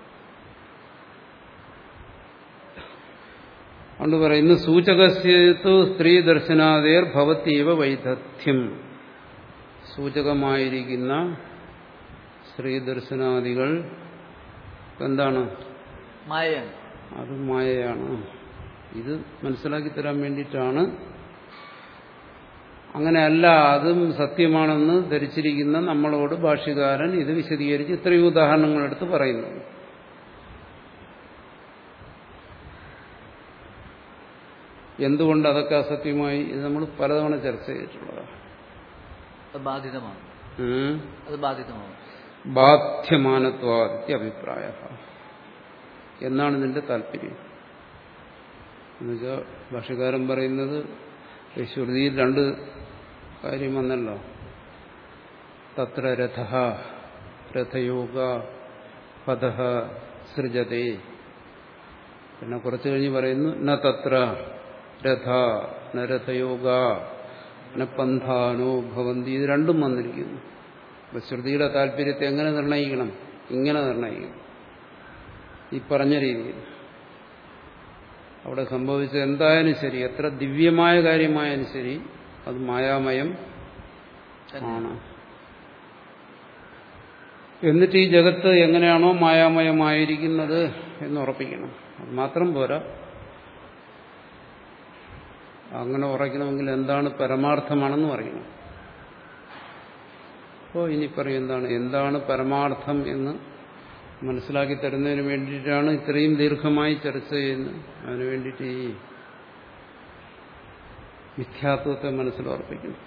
അതുകൊണ്ട് പറയുന്നു സൂചകസ്യത്തു സ്ത്രീ ദർശനാദേർ ഭവത്യവ വൈദഗ്ധ്യം സൂചകമായിരിക്കുന്ന സ്ത്രീ ദർശനാദികൾ എന്താണ് മായയാണ് അത് മായയാണ് ഇത് മനസ്സിലാക്കി തരാൻ വേണ്ടിയിട്ടാണ് അങ്ങനെയല്ല അതും സത്യമാണെന്ന് ധരിച്ചിരിക്കുന്ന നമ്മളോട് ഭാഷ്യകാരൻ ഇത് വിശദീകരിച്ച് ഇത്രയും ഉദാഹരണങ്ങളെടുത്ത് പറയുന്നു എന്തുകൊണ്ട് അതൊക്കെ അസത്യമായി ഇത് നമ്മൾ പലതവണ ചർച്ച ചെയ്തിട്ടുള്ളതാണ് അത് ബാധിതമാണ് ഉം. അത് ബാധിതമാണ് ബാധ്യമാനത്വാദിത്യ അഭിപ്രായ എന്നാണ് ഇതിന്റെ താല്പര്യം എന്നുവെച്ചാൽ ഭാഷകാരൻ പറയുന്നത് ഈ ശ്രുതിയിൽ രണ്ട് കാര്യം വന്നല്ലോ തത്ര രഥ രഥയോഗ പദ സൃജതേ പിന്നെ കുറച്ചു കഴിഞ്ഞ് പറയുന്നു ന തത്ര രഥ ന രഥയോഗ ന പന്ഥാനോ ഭവന്തി ഇത് രണ്ടും വന്നിരിക്കുന്നു അപ്പൊ ശ്രുതിയുടെ താല്പര്യത്തെ എങ്ങനെ നിർണയിക്കണം ഇങ്ങനെ നിർണയിക്കണം ഈ പറഞ്ഞ രീതിയിൽ അവിടെ സംഭവിച്ചത് എന്തായാലും ശരി എത്ര ദിവ്യമായ കാര്യമായാലും ശരി അത് മായാമയം ആണ് എന്നിട്ട് ഈ ജഗത്ത് എങ്ങനെയാണോ മായാമയമായിരിക്കുന്നത് എന്ന് ഉറപ്പിക്കണം അത് മാത്രം പോരാ അങ്ങനെ ഉറയ്ക്കണമെങ്കിൽ എന്താണ് പരമാർത്ഥമാണെന്ന് പറയണം അപ്പോൾ ഇനി പറയും എന്താണ് എന്താണ് പരമാർത്ഥം എന്ന് മനസ്സിലാക്കി തരുന്നതിന് വേണ്ടിയിട്ടാണ് ഇത്രയും ദീർഘമായി ചർച്ച ചെയ്യുന്നത് അതിനു വേണ്ടിയിട്ട് ഈ മിഥ്യാത്വത്തെ മനസ്സിലുറപ്പിക്കുന്നത്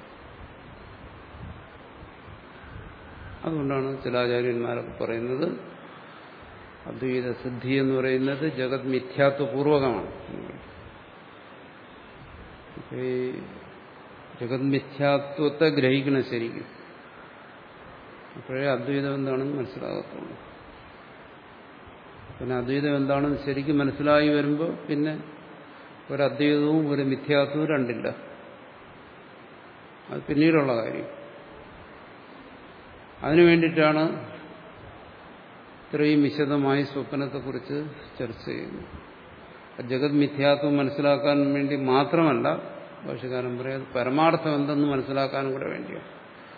അതുകൊണ്ടാണ് ചില ആചാര്യന്മാരൊക്കെ പറയുന്നത് അദ്വൈത സിദ്ധി എന്ന് പറയുന്നത് ജഗത് മിഥ്യാത്വപൂർവകമാണ് ഈ ജഗത് മിഥ്യാത്വത്തെ ഗ്രഹിക്കണം ശരിക്കും അപ്പോഴേ അദ്വൈതം എന്താണെന്ന് മനസ്സിലാകത്തുള്ളൂ പിന്നെ അദ്വൈതം എന്താണെന്ന് ശരിക്കും മനസ്സിലായി വരുമ്പോൾ പിന്നെ ഒരു അദ്വൈതവും ഒരു മിഥ്യാത്വവും രണ്ടില്ല അത് പിന്നീടുള്ള കാര്യം അതിനു വേണ്ടിയിട്ടാണ് ഇത്രയും വിശദമായി സ്വപ്നത്തെക്കുറിച്ച് ചർച്ച ചെയ്യുന്നത് ജഗത് മിഥ്യാത്വം മനസ്സിലാക്കാൻ വേണ്ടി മാത്രമല്ല ഭാഷകാരൻ പറയാം പരമാർത്ഥം എന്തെന്ന് മനസ്സിലാക്കാനും കൂടെ വേണ്ടിയാണ്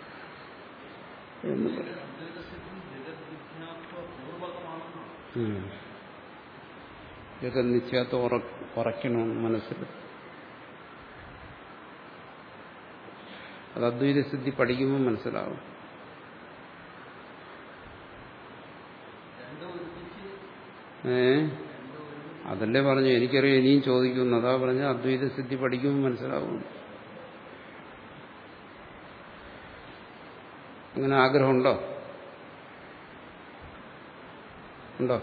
എന്ന് പറയും ജഗത് നിശ്ചയത്തെ ഉറയ്ക്കണമെന്ന് മനസ്സിൽ അത് അദ്വൈത സിദ്ധി പഠിക്കുമ്പോൾ മനസ്സിലാവും ഏ അതല്ലേ പറഞ്ഞു എനിക്കറിയാം ഇനിയും ചോദിക്കുന്നു അതാ പറഞ്ഞ അദ്വൈത സിദ്ധി പഠിക്കുമ്പോൾ മനസ്സിലാവും അങ്ങനെ ആഗ്രഹമുണ്ടോ ഉണ്ടോ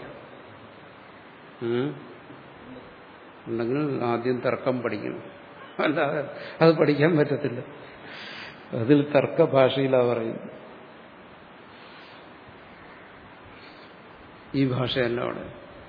ഉണ്ടെങ്കിൽ ആദ്യം തർക്കം പഠിക്കണം അല്ലാതെ അത് പഠിക്കാൻ പറ്റത്തില്ല അതിൽ തർക്ക ഭാഷയിലാണ് പറയുന്നത് ഈ ഭാഷയല്ല അവിടെ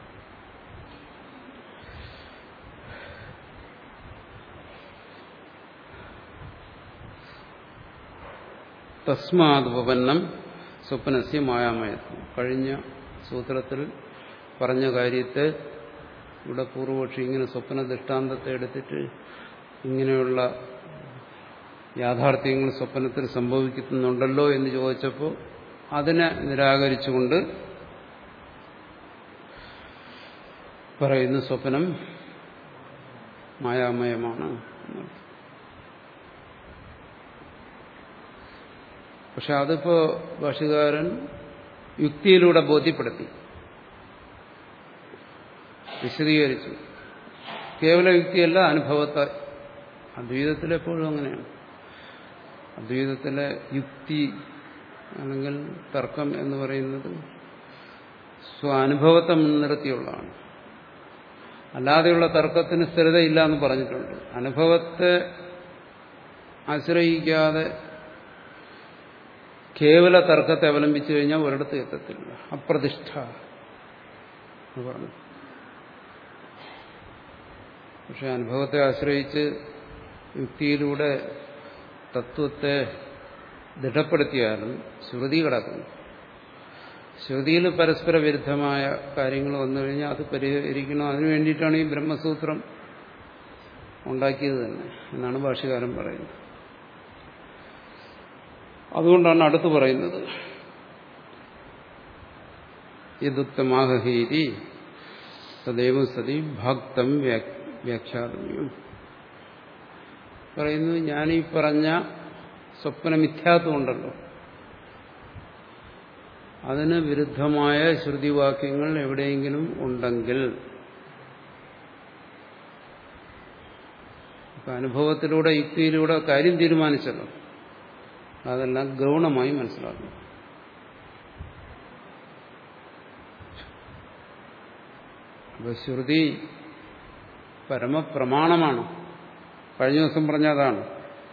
തസ്മാത് ഉപപന്നം സ്വപ്നസ്യ മായാമയത്വം കഴിഞ്ഞ സൂത്രത്തിൽ പറഞ്ഞ കാര്യത്തെ ഇവിടെ പൂർവപക്ഷി ഇങ്ങനെ സ്വപ്ന ദൃഷ്ടാന്തത്തെ എടുത്തിട്ട് ഇങ്ങനെയുള്ള യാഥാർത്ഥ്യങ്ങൾ സ്വപ്നത്തിൽ സംഭവിക്കുന്നുണ്ടല്ലോ എന്ന് ചോദിച്ചപ്പോൾ അതിനെ നിരാകരിച്ചുകൊണ്ട് പറയുന്നു സ്വപ്നം മായാമയമാണ് പക്ഷെ അതിപ്പോ ഭാഷകാരൻ യുക്തിയിലൂടെ ബോധ്യപ്പെടുത്തി വിശദീകരിച്ചു കേവല യുക്തിയല്ല അനുഭവത്തെ അദ്വൈതത്തിലെപ്പോഴും അങ്ങനെയാണ് അദ്വൈതത്തിലെ യുക്തി അല്ലെങ്കിൽ തർക്കം എന്ന് പറയുന്നത് സ്വാനുഭവത്തെ മുൻനിർത്തിയുള്ളതാണ് അല്ലാതെയുള്ള തർക്കത്തിന് സ്ഥിരതയില്ല എന്ന് പറഞ്ഞിട്ടുണ്ട് അനുഭവത്തെ ആശ്രയിക്കാതെ കേവല തർക്കത്തെ അവലംബിച്ചു കഴിഞ്ഞാൽ ഒരിടത്ത് എത്തത്തില്ല അപ്രതിഷ്ഠ എന്ന് പറഞ്ഞു പക്ഷെ അനുഭവത്തെ ആശ്രയിച്ച് യുക്തിയിലൂടെ തത്വത്തെ ദൃഢപ്പെടുത്തിയാലും ശ്രുതി കിടക്കുന്നു ശ്രുതിയിൽ പരസ്പര വിരുദ്ധമായ കാര്യങ്ങൾ വന്നു കഴിഞ്ഞാൽ അത് പരിഹരിക്കണം അതിനു വേണ്ടിയിട്ടാണ് ഈ ബ്രഹ്മസൂത്രം ഉണ്ടാക്കിയത് തന്നെ എന്നാണ് ഭാഷകാരൻ പറയുന്നത് അതുകൊണ്ടാണ് അടുത്ത് പറയുന്നത് യദുക്തമാഹീരി തദൈവം സതി ഭക്തം വ്യാഖ്യാതമ്യം പറയുന്നു ഞാനീ പറഞ്ഞ സ്വപ്നമിഥ്യാത്വം ഉണ്ടല്ലോ അതിന് വിരുദ്ധമായ ശ്രുതിവാക്യങ്ങൾ എവിടെയെങ്കിലും ഉണ്ടെങ്കിൽ അനുഭവത്തിലൂടെ യുക്തിയിലൂടെ കാര്യം തീരുമാനിച്ചല്ലോ അതെല്ലാം ഗൗണമായി മനസ്സിലാക്കണം അപ്പൊ ശ്രുതി പരമപ്രമാണമാണ് കഴിഞ്ഞ ദിവസം പറഞ്ഞതാണ്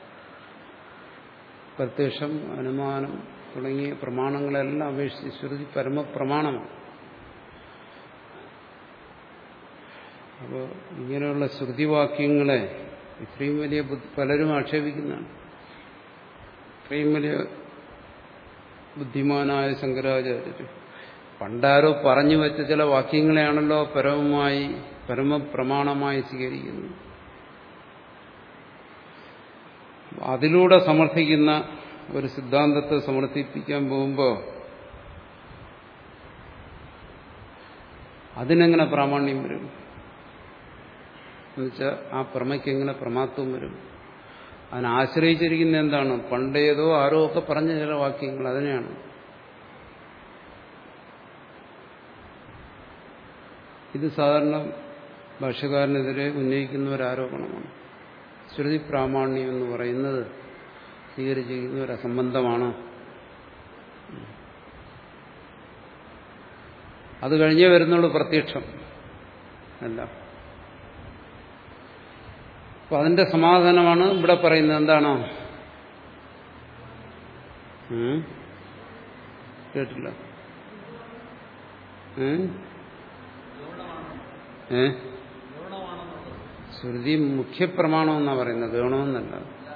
പ്രത്യക്ഷം അനുമാനം തുടങ്ങിയ പ്രമാണങ്ങളെല്ലാം അപേക്ഷിച്ച് ശ്രുതി പരമപ്രമാണമാണ് അപ്പോൾ ഇങ്ങനെയുള്ള ശ്രുതിവാക്യങ്ങളെ ഇത്രയും വലിയ പലരും ആക്ഷേപിക്കുന്നതാണ് ഇത്രയും വലിയ ബുദ്ധിമാനായ ശങ്കരാചാര്യർ പണ്ടാരോ പറഞ്ഞു വെച്ച ചില വാക്യങ്ങളെയാണല്ലോ പരമമായി പരമപ്രമാണമായി സ്വീകരിക്കുന്നത് അതിലൂടെ സമർത്ഥിക്കുന്ന ഒരു സിദ്ധാന്തത്തെ സമർത്ഥിപ്പിക്കാൻ പോകുമ്പോൾ അതിനെങ്ങനെ പ്രാമാണ്യം വരും എന്നുവെച്ചാൽ ആ പ്രമയ്ക്ക് എങ്ങനെ പ്രമാത്വം വരും അതിനാശ്രയിച്ചിരിക്കുന്ന എന്താണ് പണ്ടേതോ ആരോ ഒക്കെ പറഞ്ഞ ചില വാക്യങ്ങൾ അതിനെയാണ് ഇത് സാധാരണ ഭാഷകാരനെതിരെ ഉന്നയിക്കുന്ന ഒരു ആരോപണമാണ് ശ്രുതി പ്രാമാണ്യം എന്ന് പറയുന്നത് സ്വീകരിച്ചിരിക്കുന്ന ഒരു അസംബന്ധമാണ് അത് കഴിഞ്ഞേ വരുന്നുള്ളൂ പ്രത്യക്ഷം അല്ല അപ്പൊ അതിന്റെ സമാധാനമാണ് ഇവിടെ പറയുന്നത് എന്താണോ ഉം? കേട്ടില്ല ഏ? ഏ ശ്രുതി മുഖ്യപ്രമാണം എന്നാ പറയുന്നത് ഗൗണമെന്നല്ല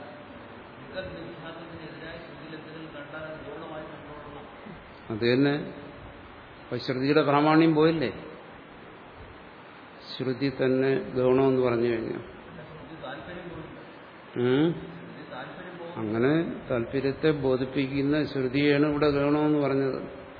അത് തന്നെ അപ്പൊ ശ്രുതിയുടെ പ്രാമാണ്യം പോയില്ലേ ശ്രുതി തന്നെ ഗൗണമെന്ന് പറഞ്ഞു കഴിഞ്ഞാൽ ഉം? അങ്ങനെ താല്പര്യത്തെ ബോധിപ്പിക്കുന്ന ശ്രുതിയാണ് ഇവിടെ ഗൗണമെന്ന് പറഞ്ഞത്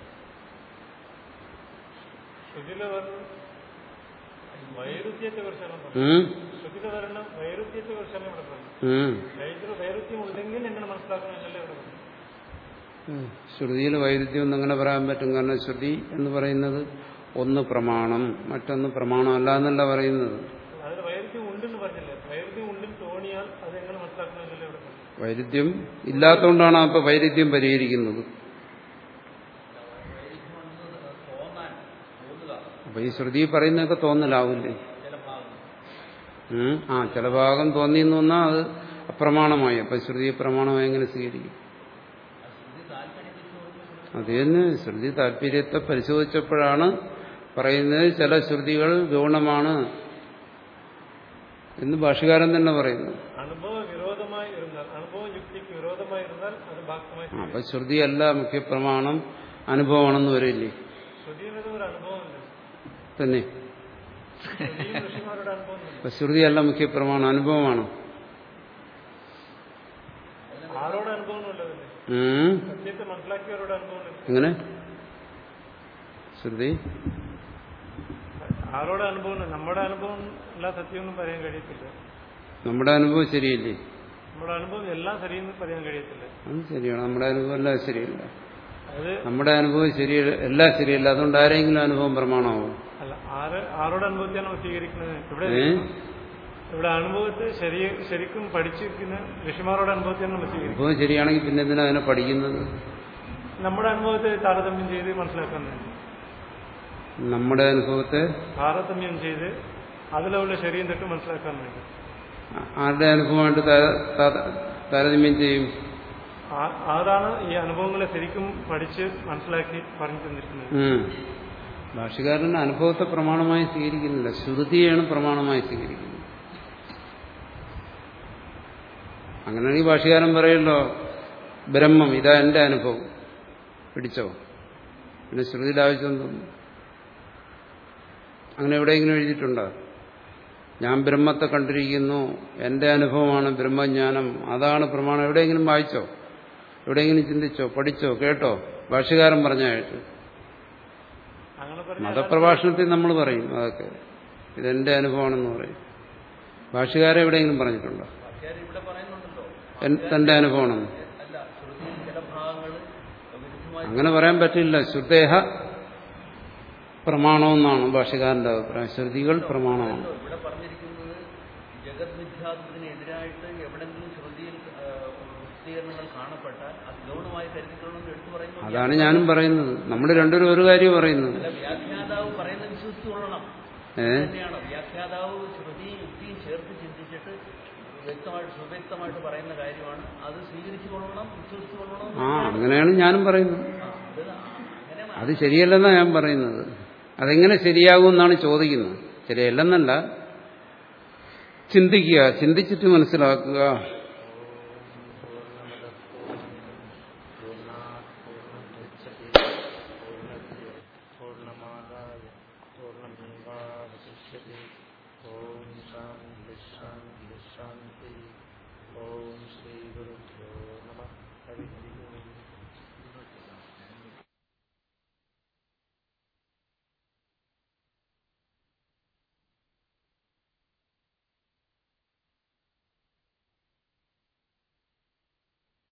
ശ്രുതിയിലെ വർണ്ണം വൈരുദ്ധ്യത്തെ കുറിച്ചാണ് പറഞ്ഞത് ഉം? ശ്രുതിയിലെ വർണ്ണം വൈരുദ്ധ്യത്തെ കുറിച്ചാണ് ഇവിടെ പറഞ്ഞത് ഉം. വൈദ്യുത വൈരുദ്ധ്യം ഉണ്ടെങ്കിൽ എങ്ങനെ മനസ്സിലാക്കണമെന്നല്ലേ ഇവിടെ പറഞ്ഞത് ഉം. ശ്രുതിയിൽ വൈരുദ്ധ്യം ഒന്നും അങ്ങനെ പറയാൻ പറ്റും കാരണം ശ്രുതി എന്ന് പറയുന്നത് ഒന്ന് പ്രമാണം മറ്റൊന്ന് പ്രമാണമല്ല എന്നല്ല പറയുന്നത് അതിൽ വൈരുദ്ധ്യം ഉണ്ടെന്ന് പറഞ്ഞില്ലേ വൈരുദ്ധ്യം ഉണ്ടെന്ന് തോന്നിയാൽ അത് എങ്ങനെ മനസ്സിലാക്കണമെന്നല്ലേ ഇവിടെ പറഞ്ഞത് വൈരുദ്ധ്യം ഇല്ലാത്തതുകൊണ്ടാണ് അപ്പൊ വൈരുദ്ധ്യം പരിഹരിക്കുന്നത് അപ്പൊ ഈ ശ്രുതി പറയുന്നതൊക്കെ തോന്നലാവില്ലേ ഉം. ആ ചില ഭാഗം തോന്നി എന്ന് വന്നാൽ അത് അപ്രമാണമായി അപ്പൊ ശ്രുതി പ്രമാണമായി എങ്ങനെ സ്വീകരിക്കും അത് തന്നെ ശ്രുതി താല്പര്യത്തെ പരിശോധിച്ചപ്പോഴാണ് പറയുന്നത് ചില ശ്രുതികൾ ഗൗണമാണ് എന്ന് ഭാഷകാരൻ തന്നെ പറയുന്നു അനുഭവ വിരോധമായി ഇരുന്നാൽ അനുഭവ യുക്തിക്ക് വിരോധമായി ഇരുന്നാൽ അത് ഭാഗമായി ആ, അപ്പൊ ശ്രുതിയല്ല മുഖ്യപ്രമാണം അനുഭവമാണെന്ന് വരില്ലേ ശ്രുതി എന്നത് ഒരു അനുഭവമല്ല തന്നെ ശ്രുതിയും ഋഷിമാരുടെ അനുഭവം തന്നെ അപ്പൊ ശ്രുതിയല്ല മുഖ്യപ്രമാണം അനുഭവമാണോ ആരോട് അനുഭവമൊന്നുമില്ലതല്ലേ ഉം. സത്യത്തെ മനസ്സിലാക്കിയവരുടെ അനുഭവമില്ല എങ്ങനെ ശ്രുതി ആരോടെ അനുഭവം നമ്മുടെ അനുഭവം എല്ലാ സത്യമൊന്നും പറയാൻ കഴിയത്തില്ല നമ്മുടെ അനുഭവം ശരിയല്ലേ നമ്മുടെ അനുഭവം എല്ലാം ശരിയെന്ന് പറയാൻ കഴിയത്തില്ല അത് ശരിയാണ് നമ്മുടെ അനുഭവം എല്ലാം ശരിയല്ല അത് നമ്മുടെ അനുഭവം ശരിയല്ല എല്ലാം ശരിയല്ല അതുകൊണ്ട് ആരെങ്കിലും അനുഭവം പ്രമാണമാവും അല്ല ആര് ആരോട് അനുഭവത്തെയാണോ സ്വീകരിക്കുന്നത് ഇവിടെ ഏ ഇവിടെ അനുഭവത്തെ ശരി ശരിക്കും പഠിച്ചിരിക്കുന്ന ഋഷിമാരുടെ അനുഭവത്തെയാണ് നമ്മൾ സ്വീകരിക്കുന്നത് അനുഭവം ശരിയാണെങ്കിൽ പിന്നെ എന്തിനാ അതിനെ പഠിക്കുന്നത് നമ്മുടെ അനുഭവത്തെ താരതമ്യം ചെയ്ത് മനസ്സിലാക്കാൻ വേണ്ടി നമ്മുടെ അനുഭവത്തെ താരതമ്യം ചെയ്ത് അതിലുള്ള ശരിയും തെറ്റും മനസ്സിലാക്കാൻ വേണ്ടി ആ- ആരുടെ അനുഭവമായിട്ട് താര- താര- താരതമ്യം ചെയ്യും ആ- അതാണ് ഈ അനുഭവങ്ങളെ ശരിക്കും പഠിച്ച് മനസ്സിലാക്കി പറഞ്ഞു തന്നിരിക്കുന്നത് ഉം. ഭാഷകാരൻ അനുഭവത്തെ പ്രമാണമായി സ്വീകരിക്കുന്നില്ല ശ്രുതിയാണ് പ്രമാണമായി സ്വീകരിക്കുന്നത് അങ്ങനെയാണെങ്കിൽ ഭാഷകാരൻ പറയല്ലോ ബ്രഹ്മം ഇതാ എന്റെ അനുഭവം പിടിച്ചോ പിന്നെ ശ്രുതിയുടെ ആവശ്യം തോന്നുന്നു അങ്ങനെ എവിടെയെങ്കിലും എഴുതിയിട്ടുണ്ടോ ഞാൻ ബ്രഹ്മത്തെ കണ്ടിരിക്കുന്നു എന്റെ അനുഭവമാണ് ബ്രഹ്മജ്ഞാനം അതാണ് പ്രമാണം എവിടെയെങ്കിലും വായിച്ചോ എവിടെയെങ്കിലും ചിന്തിച്ചോ പഠിച്ചോ കേട്ടോ ഭാഷകാരൻ പറഞ്ഞ കേട്ടു അങ്ങനെ പറഞ്ഞ മതപ്രഭാഷണത്തിൽ നമ്മൾ പറയും അതൊക്കെ ഇതെന്റെ അനുഭവമാണെന്ന് പറയും ഭാഷകാരെ എവിടെയെങ്കിലും പറഞ്ഞിട്ടുണ്ടോ ഇവിടെ പറയുന്നുണ്ടല്ലോ എൻ- തന്റെ അനുഭവമാണെന്ന് അല്ല ശ്രുതിയിൽ ചില ഭാഗങ്ങൾ വിരുദ്ധമായി അങ്ങനെ പറയാൻ പറ്റില്ല ശ്രുതേഹ പ്രമാണമെന്നാണ് ഭാഷകാരന്റെ അഭിപ്രായം ശ്രുതികൾ പ്രമാണമാണ് ഇവിടെ പറഞ്ഞിരിക്കുന്നത് ജഗത് മിഥ്യാത്വത്തിനെതിരായിട്ട് എവിടെങ്കിലും ശ്രുതിയിൽ ആ, വിശദീകരണങ്ങൾ കാണപ്പെട്ടാൽ അത് ഗൗണമായി കരുതിക്കൊള്ളണമെന്ന് എടുത്തു പറയുമ്പോൾ അതാണ് ഞാനും പറയുന്നത് നമ്മൾ രണ്ടുപേരും ഒരു കാര്യം പറയുന്നത് അല്ല വ്യാഖ്യാതാവ് പറയുന്നത് വിശ്വസിച്ചു കൊള്ളണം ഏ തന്നെയാണ് വ്യാഖ്യാതാവ് ശ്രുതിയും യുക്തിയും ചേർത്ത് ചിന്തിച്ചിട്ട് വ്യക്തമായിട്ട് സുവ്യക്തമായിട്ട് പറയുന്ന കാര്യമാണ് അത് സ്വീകരിച്ചു കൊള്ളണം വിശ്വസിച്ചു കൊള്ളണം ആ അങ്ങനെയാണ് ഞാനും പറയുന്നത് ആ, അത് അങ്ങനെ അത് ശരിയല്ലെന്നാണ് ഞാൻ പറയുന്നത് അതെങ്ങനെ ശരിയാകുമെന്നാണ് ചോദിക്കുന്നത് ശരിയല്ലെന്നല്ല ചിന്തിക്കുക ചിന്തിച്ചിട്ട് മനസ്സിലാക്കുക പൂർണ്ണമാദായ പൂർണ്ണമേവാവശിഷ്യത്തെ ഓം ശാന്തി ശാന്തി ശാന്തി ഓം ശ്രീ ഗുരുഭ്യോ നമ ഹരി